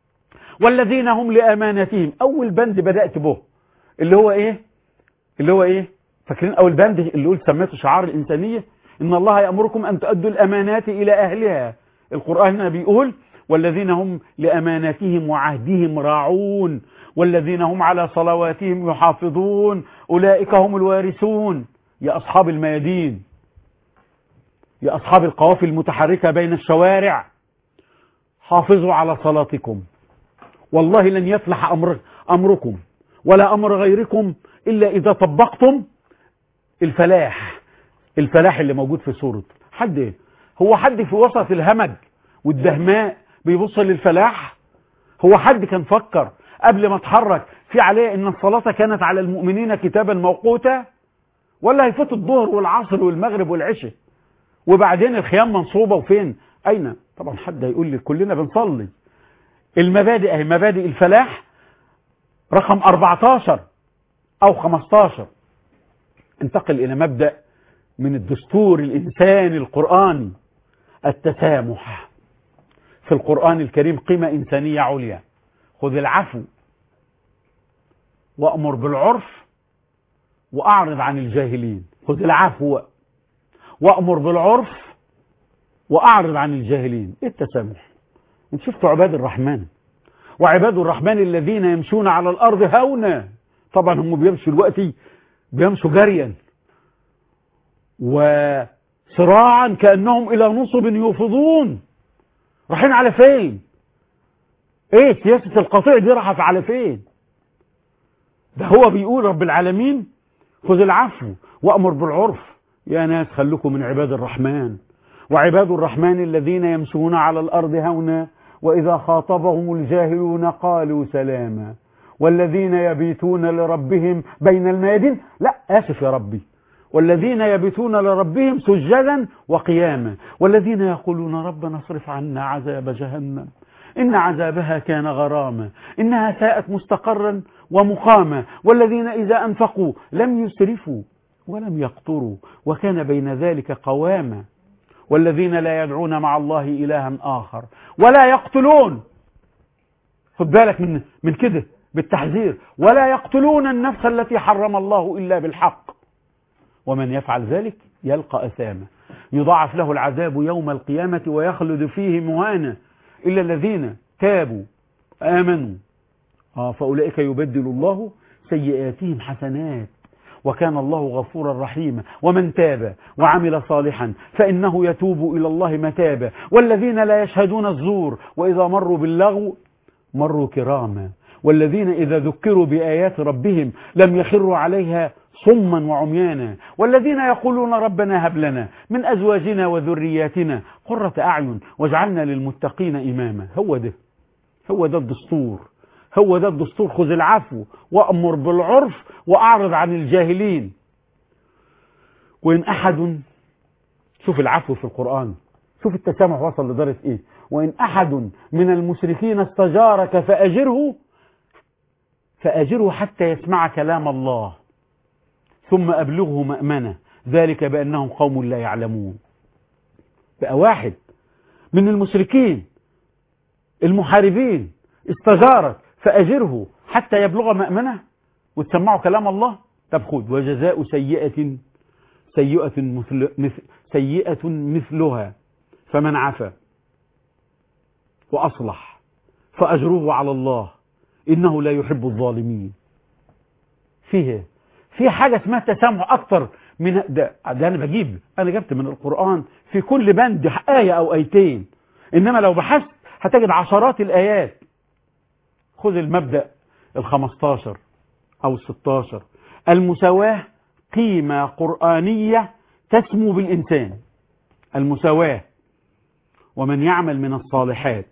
والذين هم لأمانتهم أول بند بدأت به اللي هو إيه اللي هو إيه فاكرين أول بند اللي قلت سميته شعار الإنسانية إن الله يأمركم أن تؤدوا الأمانات إلى أهلها القرآن هنا بيقول والذين هم لأماناتهم وعهدهم راعون والذين هم على صلواتهم يحافظون أولئك هم الوارثون يا أصحاب الميادين يا أصحاب القوافل المتحركة بين الشوارع حافظوا على صلاتكم والله لن يفلح أمر أمركم ولا أمر غيركم إلا إذا طبقتم الفلاح الفلاح اللي موجود في سورة حد إيه؟ هو حد في وسط الهمج والدهماء بيبص للفلاح هو حد كان فكر قبل ما اتحرك في عليه ان الصلاة كانت على المؤمنين كتابا موقوتا ولا هيفوت الظهر والعصر والمغرب والعشاء وبعدين الخيام منصوبة وفين اين طبعا حد هيقول لي كلنا بنصلي المبادئ اهي مبادئ الفلاح رقم 14 او 15 انتقل الى مبدأ من الدستور الانساني القرآني التسامح في القرآن الكريم قيمة إنسانية عليا خذ العفو وأمر بالعرف وأعرض عن الجاهلين خذ العفو وأمر بالعرف وأعرض عن الجاهلين إيه التسامح انت شفتوا عباد الرحمن وعباد الرحمن الذين يمشون على الأرض هونا طبعا هم بيمشوا دلوقتي بيمشوا جريا وصراعا كأنهم إلى نصب يوفضون رايحين على فين ايه سياسة القطيع دي راحت على فين ده هو بيقول رب العالمين خذ العفو وأمر بالعرف يا ناس خلوكم من عباد الرحمن وعباد الرحمن الذين يمشون على الأرض هونا وإذا خاطبهم الجاهلون قالوا سلاما والذين يبيتون لربهم بين الميادين لا آسف يا ربي والذين يبيتون لربهم سجدا وقياما والذين يقولون ربنا اصرف عنا عذاب جهنم إن عذابها كان غراما إنها ساءت مستقرا ومقاما والذين إذا أنفقوا لم يسرفوا ولم يقتروا وكان بين ذلك قواما والذين لا يدعون مع الله إلها آخر ولا يقتلون خد بالك من من كده بالتحذير ولا يقتلون النفس التي حرم الله إلا بالحق ومن يفعل ذلك يلقى أثاما يضاعف له العذاب يوم القيامة ويخلد فيه مهانا إلا الذين تابوا آمنوا آه فأولئك يبدل الله سيئاتهم حسنات وكان الله غفورا رحيما ومن تاب وعمل صالحا فإنه يتوب إلى الله متابا والذين لا يشهدون الزور وإذا مروا باللغو مروا كراما والذين إذا ذكروا بآيات ربهم لم يخروا عليها صما وعميانا والذين يقولون ربنا هب لنا من أزواجنا وذرياتنا قرة أعين واجعلنا للمتقين إماما هو ده هو ده الدستور هو ده الدستور خذ العفو وأمر بالعرف وأعرض عن الجاهلين وإن أحد شوف العفو في القرآن شوف التسامح وصل لدرجة إيه وإن أحد من المشركين استجارك فأجره فأجره حتى يسمع كلام الله ثم أبلغه مأمنة ذلك بأنهم قوم لا يعلمون بقى واحد من المشركين المحاربين استجارك فأجره حتى يبلغ مأمنة وتسمعوا كلام الله طب خذ وجزاء سيئة سيئة مثل مثل سيئة مثلها فمن عفا وأصلح فأجره على الله إنه لا يحب الظالمين فيه في حاجة اسمها تسامح أكتر من ده, ده أنا بجيب أنا جبت من القرآن في كل بند آية أو آيتين إنما لو بحثت هتجد عشرات الآيات خذ المبدأ الخمستاشر أو الستاشر المساواة قيمة قرآنية تسمو بالإنسان المساواة ومن يعمل من الصالحات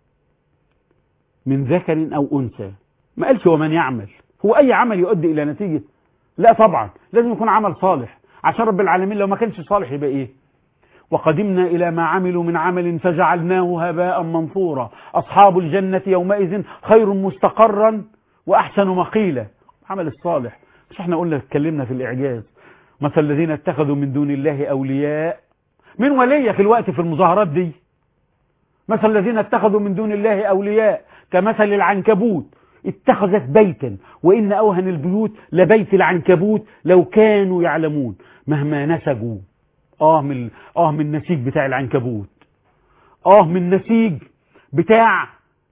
من ذكر أو أنثى ما قالش ومن يعمل هو أي عمل يؤدي إلى نتيجة لا طبعا لازم يكون عمل صالح عشان رب العالمين لو ما كانش صالح يبقى إيه وقدمنا إلى ما عملوا من عمل فجعلناه هباء منثورا أصحاب الجنة يومئذ خير مستقرا وأحسن مقيلا عمل الصالح مش احنا قلنا اتكلمنا في الإعجاز مثل الذين اتخذوا من دون الله أولياء من ولية في الوقت في المظاهرات دي مثل الذين اتخذوا من دون الله أولياء كمثل العنكبوت اتخذت بيتا وإن أوهن البيوت لبيت العنكبوت لو كانوا يعلمون مهما نسجوا آه من آه من النسيج بتاع العنكبوت آه من النسيج بتاع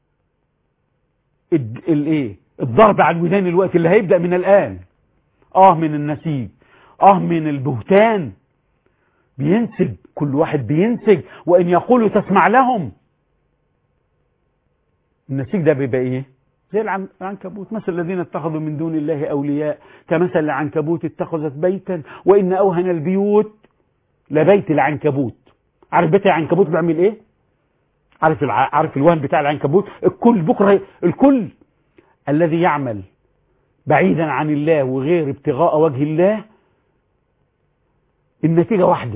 الايه الضرب على الودان الوقت اللي هيبدأ من الآن آه من النسيج آه من البهتان بينسج كل واحد بينسج وإن يقولوا تسمع لهم النسيج ده بيبقى إيه زي العنكبوت مثل الذين اتخذوا من دون الله أولياء كمثل العنكبوت اتخذت بيتا وإن أوهن البيوت لبيت العنكبوت عارف بيت العنكبوت بيعمل إيه عارف الع... عارف الوهن بتاع العنكبوت الكل بكرة الكل الذي يعمل بعيدا عن الله وغير ابتغاء وجه الله النتيجة واحدة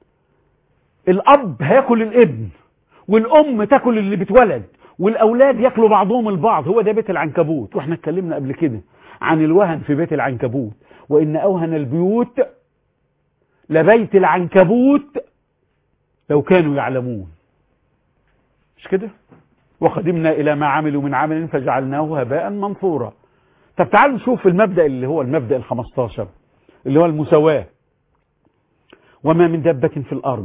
الأب هياكل الابن والأم تاكل اللي بتولد والأولاد ياكلوا بعضهم البعض هو ده بيت العنكبوت واحنا اتكلمنا قبل كده عن الوهن في بيت العنكبوت وإن أوهن البيوت لبيت العنكبوت لو كانوا يعلمون مش كده وقدمنا إلى ما عملوا من عمل فجعلناه هباء منثورا طب تعالوا نشوف المبدأ اللي هو المبدأ ال 15 اللي هو المساواة وما من دابة في الأرض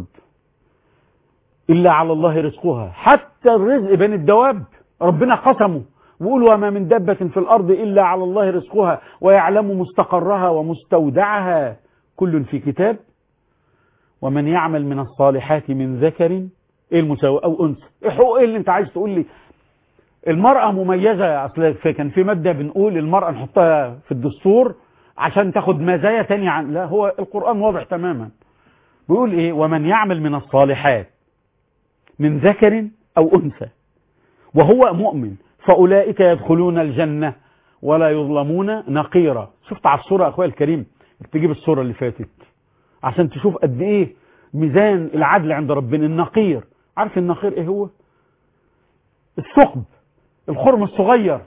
إلا على الله رزقها حتى الرزق بين الدواب ربنا قسمه ويقول وما من دابة في الأرض إلا على الله رزقها ويعلم مستقرها ومستودعها كل في كتاب ومن يعمل من الصالحات من ذكر ايه المساواة او انثى ايه حقوق ايه اللي انت عايز تقول لي المرأة مميزة اصل في- كان في مادة بنقول المرأة نحطها في الدستور عشان تاخد مزايا تانية عن لا هو القرآن واضح تماما بيقول ايه ومن يعمل من الصالحات من ذكر او انثى وهو مؤمن فاولئك يدخلون الجنة ولا يظلمون نقيرا شفت على الصورة يا اخويا الكريم تجيب الصورة اللي فاتت عشان تشوف قد ايه ميزان العدل عند ربنا النقير عارف النقير ايه هو الثقب الخرم الصغير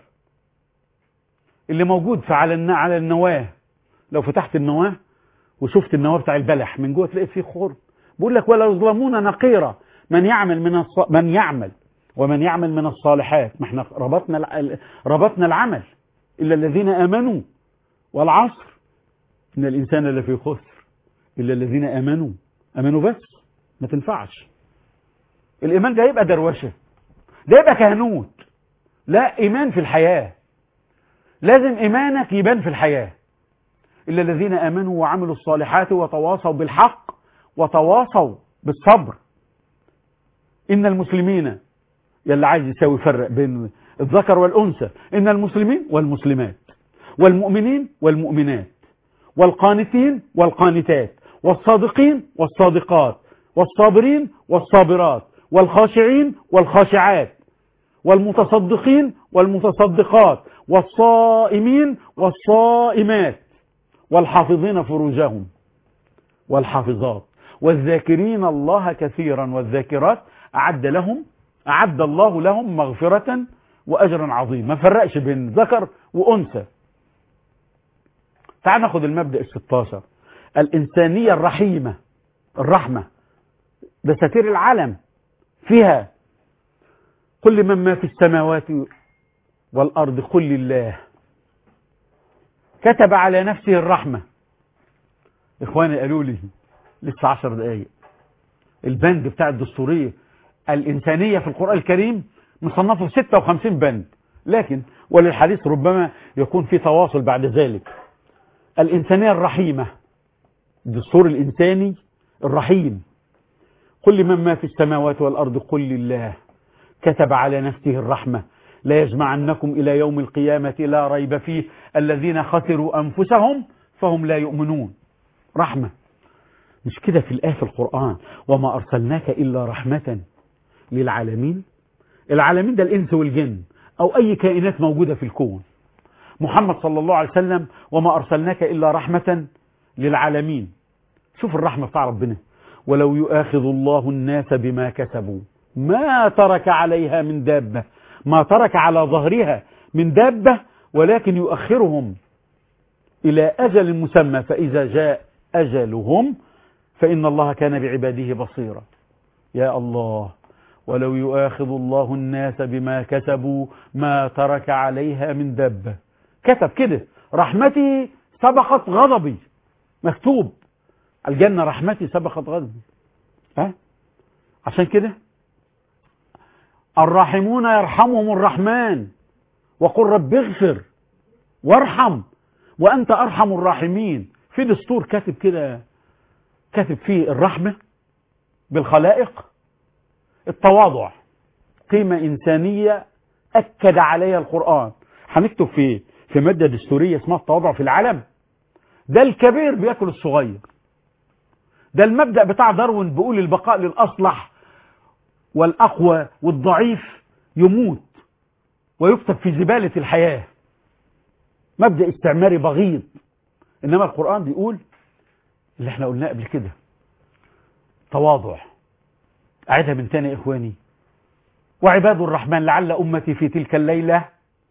اللي موجود في على النا- على النواه لو فتحت النواه وشفت النواه بتاع البلح من جوه تلاقي فيه خرم بيقول لك ولا يظلمون نقيرا من يعمل من الص... من يعمل ومن يعمل من الصالحات ما احنا ربطنا الع- ربطنا العمل الا الذين امنوا والعصر ان الانسان لفي خسر الا الذين امنوا امنوا بس ما تنفعش الايمان ده يبقى دروشه ده يبقى كهنوت لا ايمان في الحياه لازم ايمانك يبان في الحياه الا الذين امنوا وعملوا الصالحات وتواصوا بالحق وتواصوا بالصبر ان المسلمين يلي عايز يساوي فرق بين الذكر والانثى ان المسلمين والمسلمات والمؤمنين والمؤمنات والقانتين والقانتات والصادقين والصادقات والصابرين والصابرات والخاشعين والخاشعات والمتصدقين والمتصدقات والصائمين والصائمات والحافظين فروجهم والحافظات والذاكرين الله كثيرا والذاكرات أعد لهم أعد الله لهم مغفرة وأجرا عظيما ما فرقش بين ذكر وأنثى تعال ناخد المبدأ الستاشر الإنسانية الرحيمة الرحمة دساتير العالم فيها كل من ما في السماوات والأرض قل لله كتب على نفسه الرحمة إخواني قالوا لي لسه عشر دقايق البند بتاع الدستورية الإنسانية في القرآن الكريم مصنفه 56 بند لكن وللحديث ربما يكون في تواصل بعد ذلك الإنسانية الرحيمة الدستور الإنساني الرحيم قل من ما في السماوات والأرض قل لله كتب على نفسه الرحمة لا يجمعنكم إلى يوم القيامة لا ريب فيه الذين خسروا أنفسهم فهم لا يؤمنون رحمة مش كده في الآية في القرآن وما أرسلناك إلا رحمة للعالمين العالمين ده الإنس والجن أو أي كائنات موجودة في الكون محمد صلى الله عليه وسلم وما أرسلناك إلا رحمة للعالمين شوف الرحمة بتاع ربنا ولو يؤاخذ الله الناس بما كسبوا ما ترك عليها من دابة ما ترك على ظهرها من دابة ولكن يؤخرهم إلى أجل مسمى فإذا جاء أجلهم فإن الله كان بعباده بصيرا يا الله ولو يؤاخذ الله الناس بما كسبوا ما ترك عليها من دابة كتب كده رحمتي سبقت غضبي مكتوب الجنة رحمتي سبقت غضبي ها عشان كده الراحمون يرحمهم الرحمن وقل رب اغفر وارحم وأنت أرحم الراحمين في دستور كاتب كده كاتب فيه الرحمة بالخلائق التواضع قيمة إنسانية أكد عليها القرآن هنكتب في في مادة دستورية اسمها التواضع في العالم ده الكبير بياكل الصغير ده المبدأ بتاع داروين بيقول البقاء للأصلح والأقوى والضعيف يموت ويكتب في زبالة الحياة مبدأ استعماري بغيض إنما القرآن بيقول اللي احنا قلناه قبل كده تواضع أعيدها من تاني يا إخواني وعباد الرحمن لعل أمتي في تلك الليلة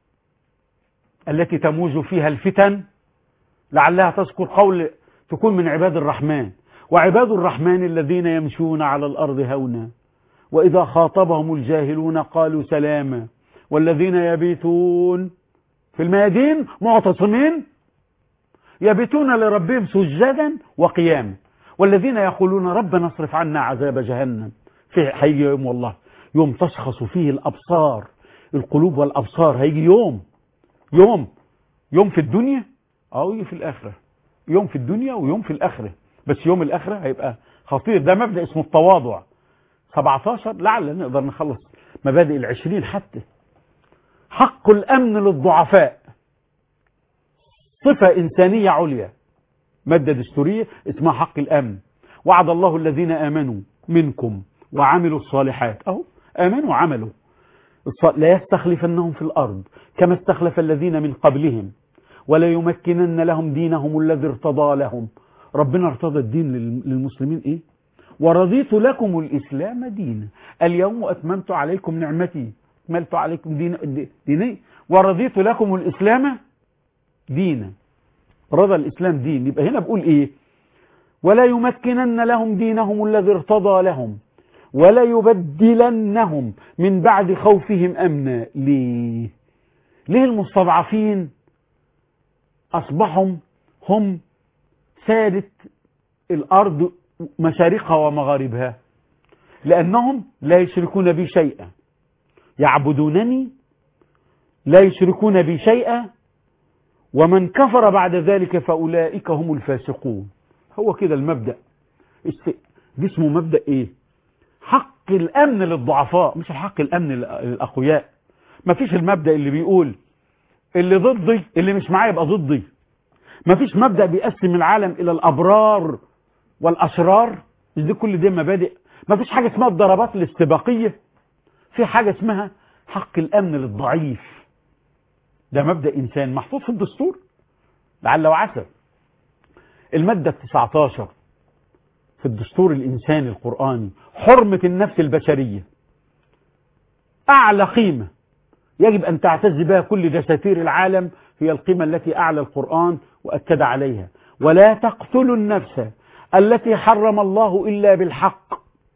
التي تموج فيها الفتن لعلها تذكر قول تكون من عباد الرحمن وعباد الرحمن الذين يمشون على الأرض هونا وإذا خاطبهم الجاهلون قالوا سلاما والذين يبيتون في الميادين معتصمين يبيتون لربهم سجدا وقياما والذين يقولون ربنا اصرف عنا عذاب جهنم في هيجي يوم والله يوم تشخص فيه الابصار القلوب والابصار هيجي يوم يوم يوم في الدنيا او يجي في الاخره يوم في الدنيا ويوم في الاخره بس يوم الاخره هيبقى خطير ده مبدا اسمه التواضع 17 لعل نقدر نخلص مبادئ العشرين حتى حق الامن للضعفاء صفه انسانيه عليا ماده دستوريه اسمها حق الامن وعد الله الذين امنوا منكم وعملوا الصالحات اهو امنوا وعملوا الص- لا يستخلفنهم في الارض كما استخلف الذين من قبلهم ولا يمكنن لهم دينهم الذي ارتضى لهم ربنا ارتضى الدين لل- للمسلمين ايه ورضيت لكم الاسلام دينا اليوم اتممت عليكم نعمتي اكملت عليكم دين ديني ورضيت لكم الاسلام دينا رضى الاسلام دين يبقى هنا بقول ايه ولا يمكنن لهم دينهم الذي ارتضى لهم ولا يبدلنهم من بعد خوفهم امنا ليه ليه المستضعفين اصبحوا هم سادة الارض مشارقها ومغاربها لانهم لا يشركون بي شيئا يعبدونني لا يشركون بي شيئا ومن كفر بعد ذلك فاولئك هم الفاسقون هو كده المبدا است- دي اسمه مبدا ايه حق الامن للضعفاء مش حق الامن للاقوياء مفيش المبدا اللي بيقول اللي ضدي اللي مش معايا يبقى ضدي مفيش مبدا بيقسم العالم الى الابرار والاشرار مش دي كل دي مبادئ مفيش حاجه اسمها الضربات الاستباقيه في حاجه اسمها حق الامن للضعيف ده مبدا انسان محطوط في الدستور لعل وعسى الماده 19 في الدستور الإنساني القرآني حرمة النفس البشرية أعلى قيمة يجب أن تعتز بها كل دساتير العالم هي القيمة التي أعلى القرآن وأكد عليها ولا تقتلوا النفس التي حرم الله إلا بالحق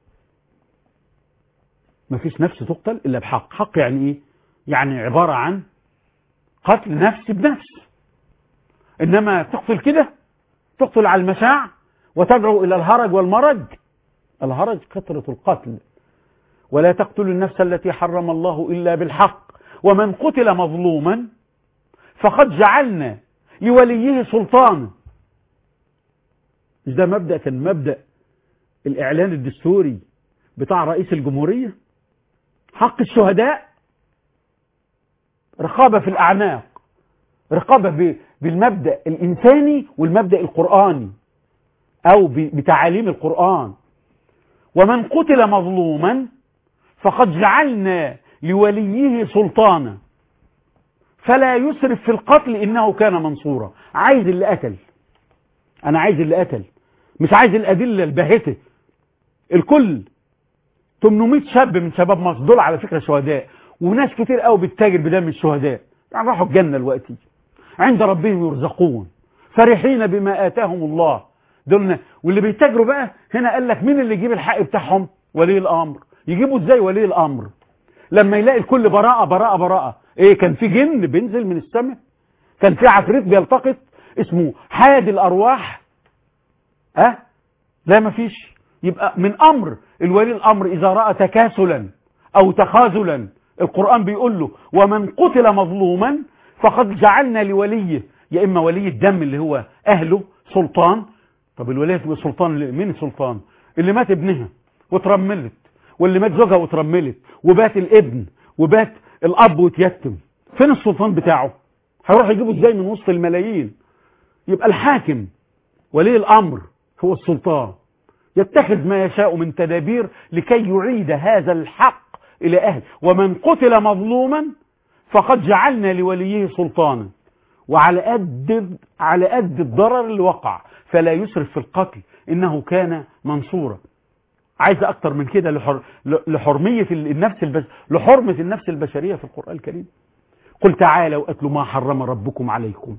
ما فيش نفس تقتل إلا بحق حق يعني إيه يعني عبارة عن قتل نفس بنفس إنما تقتل كده تقتل على المشاع وتدعو إلى الهرج والمرج الهرج كثرة القتل ولا تقتلوا النفس التي حرم الله إلا بالحق ومن قتل مظلوما فقد جعلنا لوليه سلطانا مش ده مبدأ كان مبدأ الإعلان الدستوري بتاع رئيس الجمهورية حق الشهداء رقابة في الأعناق رقابة ب- بالمبدأ الإنساني والمبدأ القرآني أو ب- بتعاليم القرآن ومن قتل مظلوما فقد جعلنا لوليه سلطانا فلا يسرف في القتل إنه كان منصورا عايز اللي قتل أنا عايز اللي قتل مش عايز الأدلة الباهتة الكل 800 شاب من شباب مصر دول على فكرة شهداء وناس كتير قوي بتتاجر بدم الشهداء يعني راحوا الجنة دلوقتي عند ربهم يرزقون فرحين بما آتاهم الله دول واللي بيتاجروا بقى هنا قال لك مين اللي يجيب الحق بتاعهم ولي الأمر يجيبوا ازاي ولي الأمر لما يلاقي الكل براءة براءة براءة ايه كان في جن بينزل من السماء كان في عفريت بيلتقط اسمه حاد الأرواح ها لا مفيش يبقى من أمر الولي الأمر إذا رأى تكاسلا أو تخاذلا القرآن بيقول له ومن قتل مظلوما فقد جعلنا لوليه يا إما ولي الدم اللي هو أهله سلطان طب الولية تبقى سلطان ل- مين السلطان اللي مات ابنها وترملت واللي مات زوجها وترملت وبات الابن وبات الأب وتيتم فين السلطان بتاعه هيروح يجيبه ازاي من وسط الملايين يبقى الحاكم ولي الأمر هو السلطان يتخذ ما يشاء من تدابير لكي يعيد هذا الحق إلى أهل ومن قتل مظلوما فقد جعلنا لوليه سلطانا وعلى قد على قد الضرر اللي وقع فلا يسرف في القتل إنه كان منصورا عايز أكتر من كده لحر... لحرمية النفس البش... لحرمة النفس البشرية في القرآن الكريم قل تعالوا أتلوا ما حرم ربكم عليكم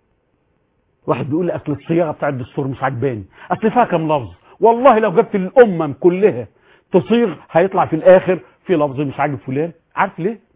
واحد بيقول لي اصل الصياغه بتاع الدستور مش عجباني اصل فيها كام لفظ والله لو جبت الامم كلها تصيغ هيطلع في الاخر في لفظ مش عاجب فلان عارف ليه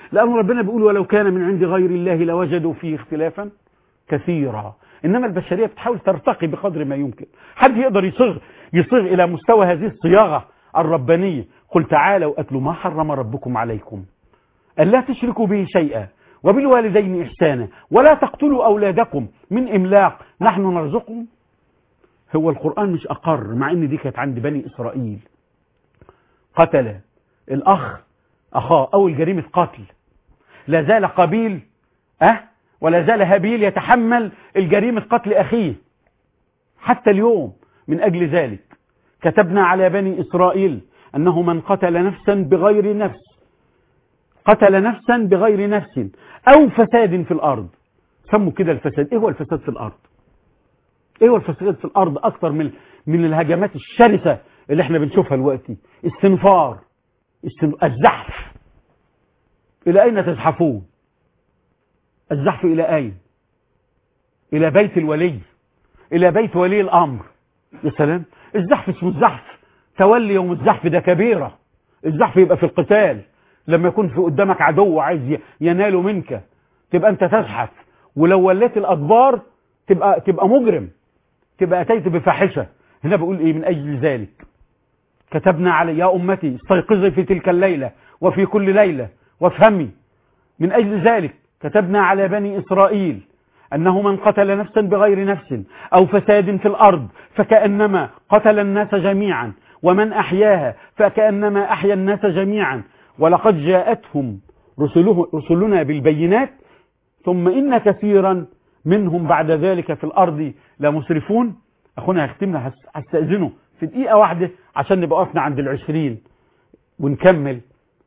لأن ربنا بيقول ولو كان من عند غير الله لوجدوا فيه اختلافا كثيرا إنما البشرية بتحاول ترتقي بقدر ما يمكن حد يقدر يصغ يصغ إلى مستوى هذه الصياغة الربانية قل تعالوا أتلوا ما حرم ربكم عليكم ألا تشركوا به شيئا وبالوالدين إحسانا ولا تقتلوا أولادكم من إملاق نحن نرزقهم هو القرآن مش أقر مع إن دي كانت عند بني إسرائيل قتل الأخ أخاه أو الجريمة قتل لا زال قبيل أه ولا زال هابيل يتحمل الجريمة قتل أخيه حتى اليوم من أجل ذلك كتبنا على بني إسرائيل أنه من قتل نفسا بغير نفس قتل نفسا بغير نفس أو فساد في الأرض سموا كده الفساد إيه هو الفساد في الأرض إيه هو الفساد في الأرض أكثر من من الهجمات الشرسة اللي احنا بنشوفها دلوقتي استنفار استن- الزحف إلى أين تزحفون الزحف إلى أين إلى بيت الولي إلى بيت ولي الأمر يا سلام الزحف اسمه الزحف تولي يوم الزحف ده كبيرة الزحف يبقى في القتال لما يكون في قدامك عدو عايز ي- يناله منك تبقى انت تزحف ولو وليت الأدبار تبقى تبقى مجرم تبقى أتيت بفاحشة هنا بقول إيه من أجل ذلك كتبنا على يا أمتي استيقظي في تلك الليلة وفي كل ليلة وافهمي من أجل ذلك كتبنا على بني إسرائيل أنه من قتل نفسا بغير نفس أو فساد في الأرض فكأنما قتل الناس جميعا ومن أحياها فكأنما أحيا الناس جميعا ولقد جاءتهم رسله رسلنا بالبينات ثم إن كثيرا منهم بعد ذلك في الأرض لمسرفون أخونا هختمنا هس- هستأذنه في دقيقة واحدة عشان نبقى وقفنا عند العشرين ونكمل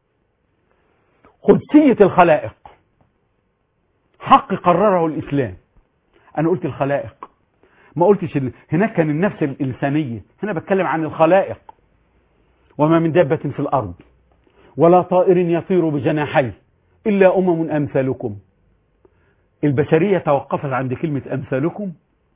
قدسية الخلائق حق قرره الإسلام أنا قلت الخلائق ما قلتش ال... هناك كان النفس الإنسانية هنا بتكلم عن الخلائق وما من دابة في الأرض ولا طائر يطير بجناحيه إلا أمم أمثالكم البشرية توقفت عند كلمة أمثالكم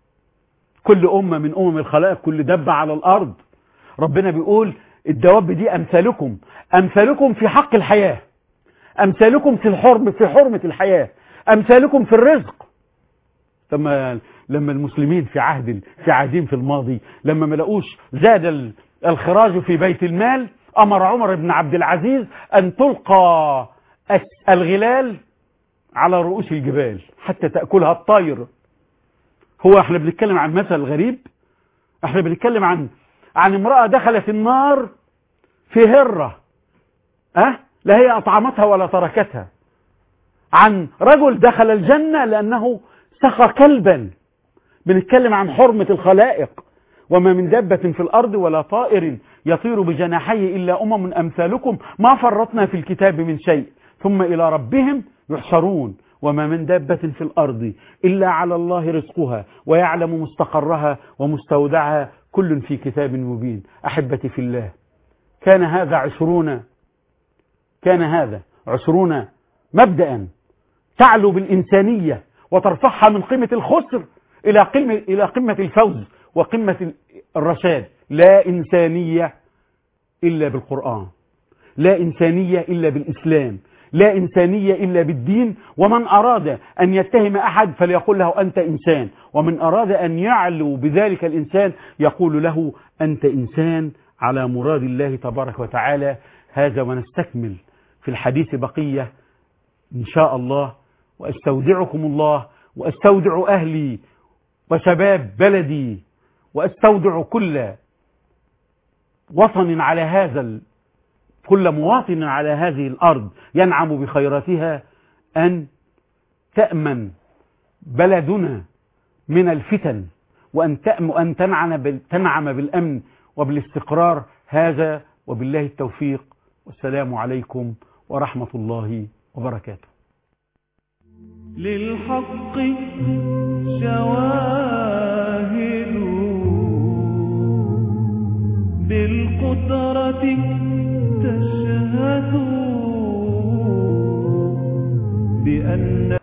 كل أمة من أمم الخلائق كل دبة على الأرض ربنا بيقول الدواب دي أمثالكم أمثالكم في حق الحياة أمثالكم في الحرم في حرمة الحياة أمثالكم في الرزق لما لما المسلمين في عهد في عهدين في الماضي لما ما لقوش زاد ال- الخراج في بيت المال أمر عمر بن عبد العزيز أن تلقى الس- الغلال على رؤوس الجبال حتى تأكلها الطير هو احنا بنتكلم عن مثل غريب احنا بنتكلم عن عن امرأة دخلت النار في هرة أه؟ لا هي أطعمتها ولا تركتها عن رجل دخل الجنة لأنه سقى كلبا بنتكلم عن حرمة الخلائق وما من دابة في الأرض ولا طائر يطير بجناحيه إلا أمم أمثالكم ما فرطنا في الكتاب من شيء ثم إلى ربهم يحشرون وما من دابة في الأرض إلا على الله رزقها ويعلم مستقرها ومستودعها كل في كتاب مبين أحبتي في الله كان هذا عشرون كان هذا عشرون مبدأ تعلو بالإنسانية وترفعها من قمة الخسر إلى قمة, إلى قمة الفوز وقمة الرشاد لا إنسانية إلا بالقرآن لا إنسانية إلا بالإسلام لا إنسانية إلا بالدين ومن أراد أن يتهم أحد فليقول له أنت إنسان ومن أراد أن يعلو بذلك الإنسان يقول له أنت إنسان على مراد الله تبارك وتعالى هذا ونستكمل في الحديث بقية إن شاء الله وأستودعكم الله وأستودع أهلي وشباب بلدي وأستودع كل وطن على هذا ال... كل مواطن على هذه الأرض ينعم بخيراتها أن تأمن بلدنا من الفتن وأن تأم أن تنعم, بال... تنعم بالأمن وبالاستقرار هذا وبالله التوفيق والسلام عليكم ورحمة الله وبركاته للحق شواهد بالقدرة تشهد بأن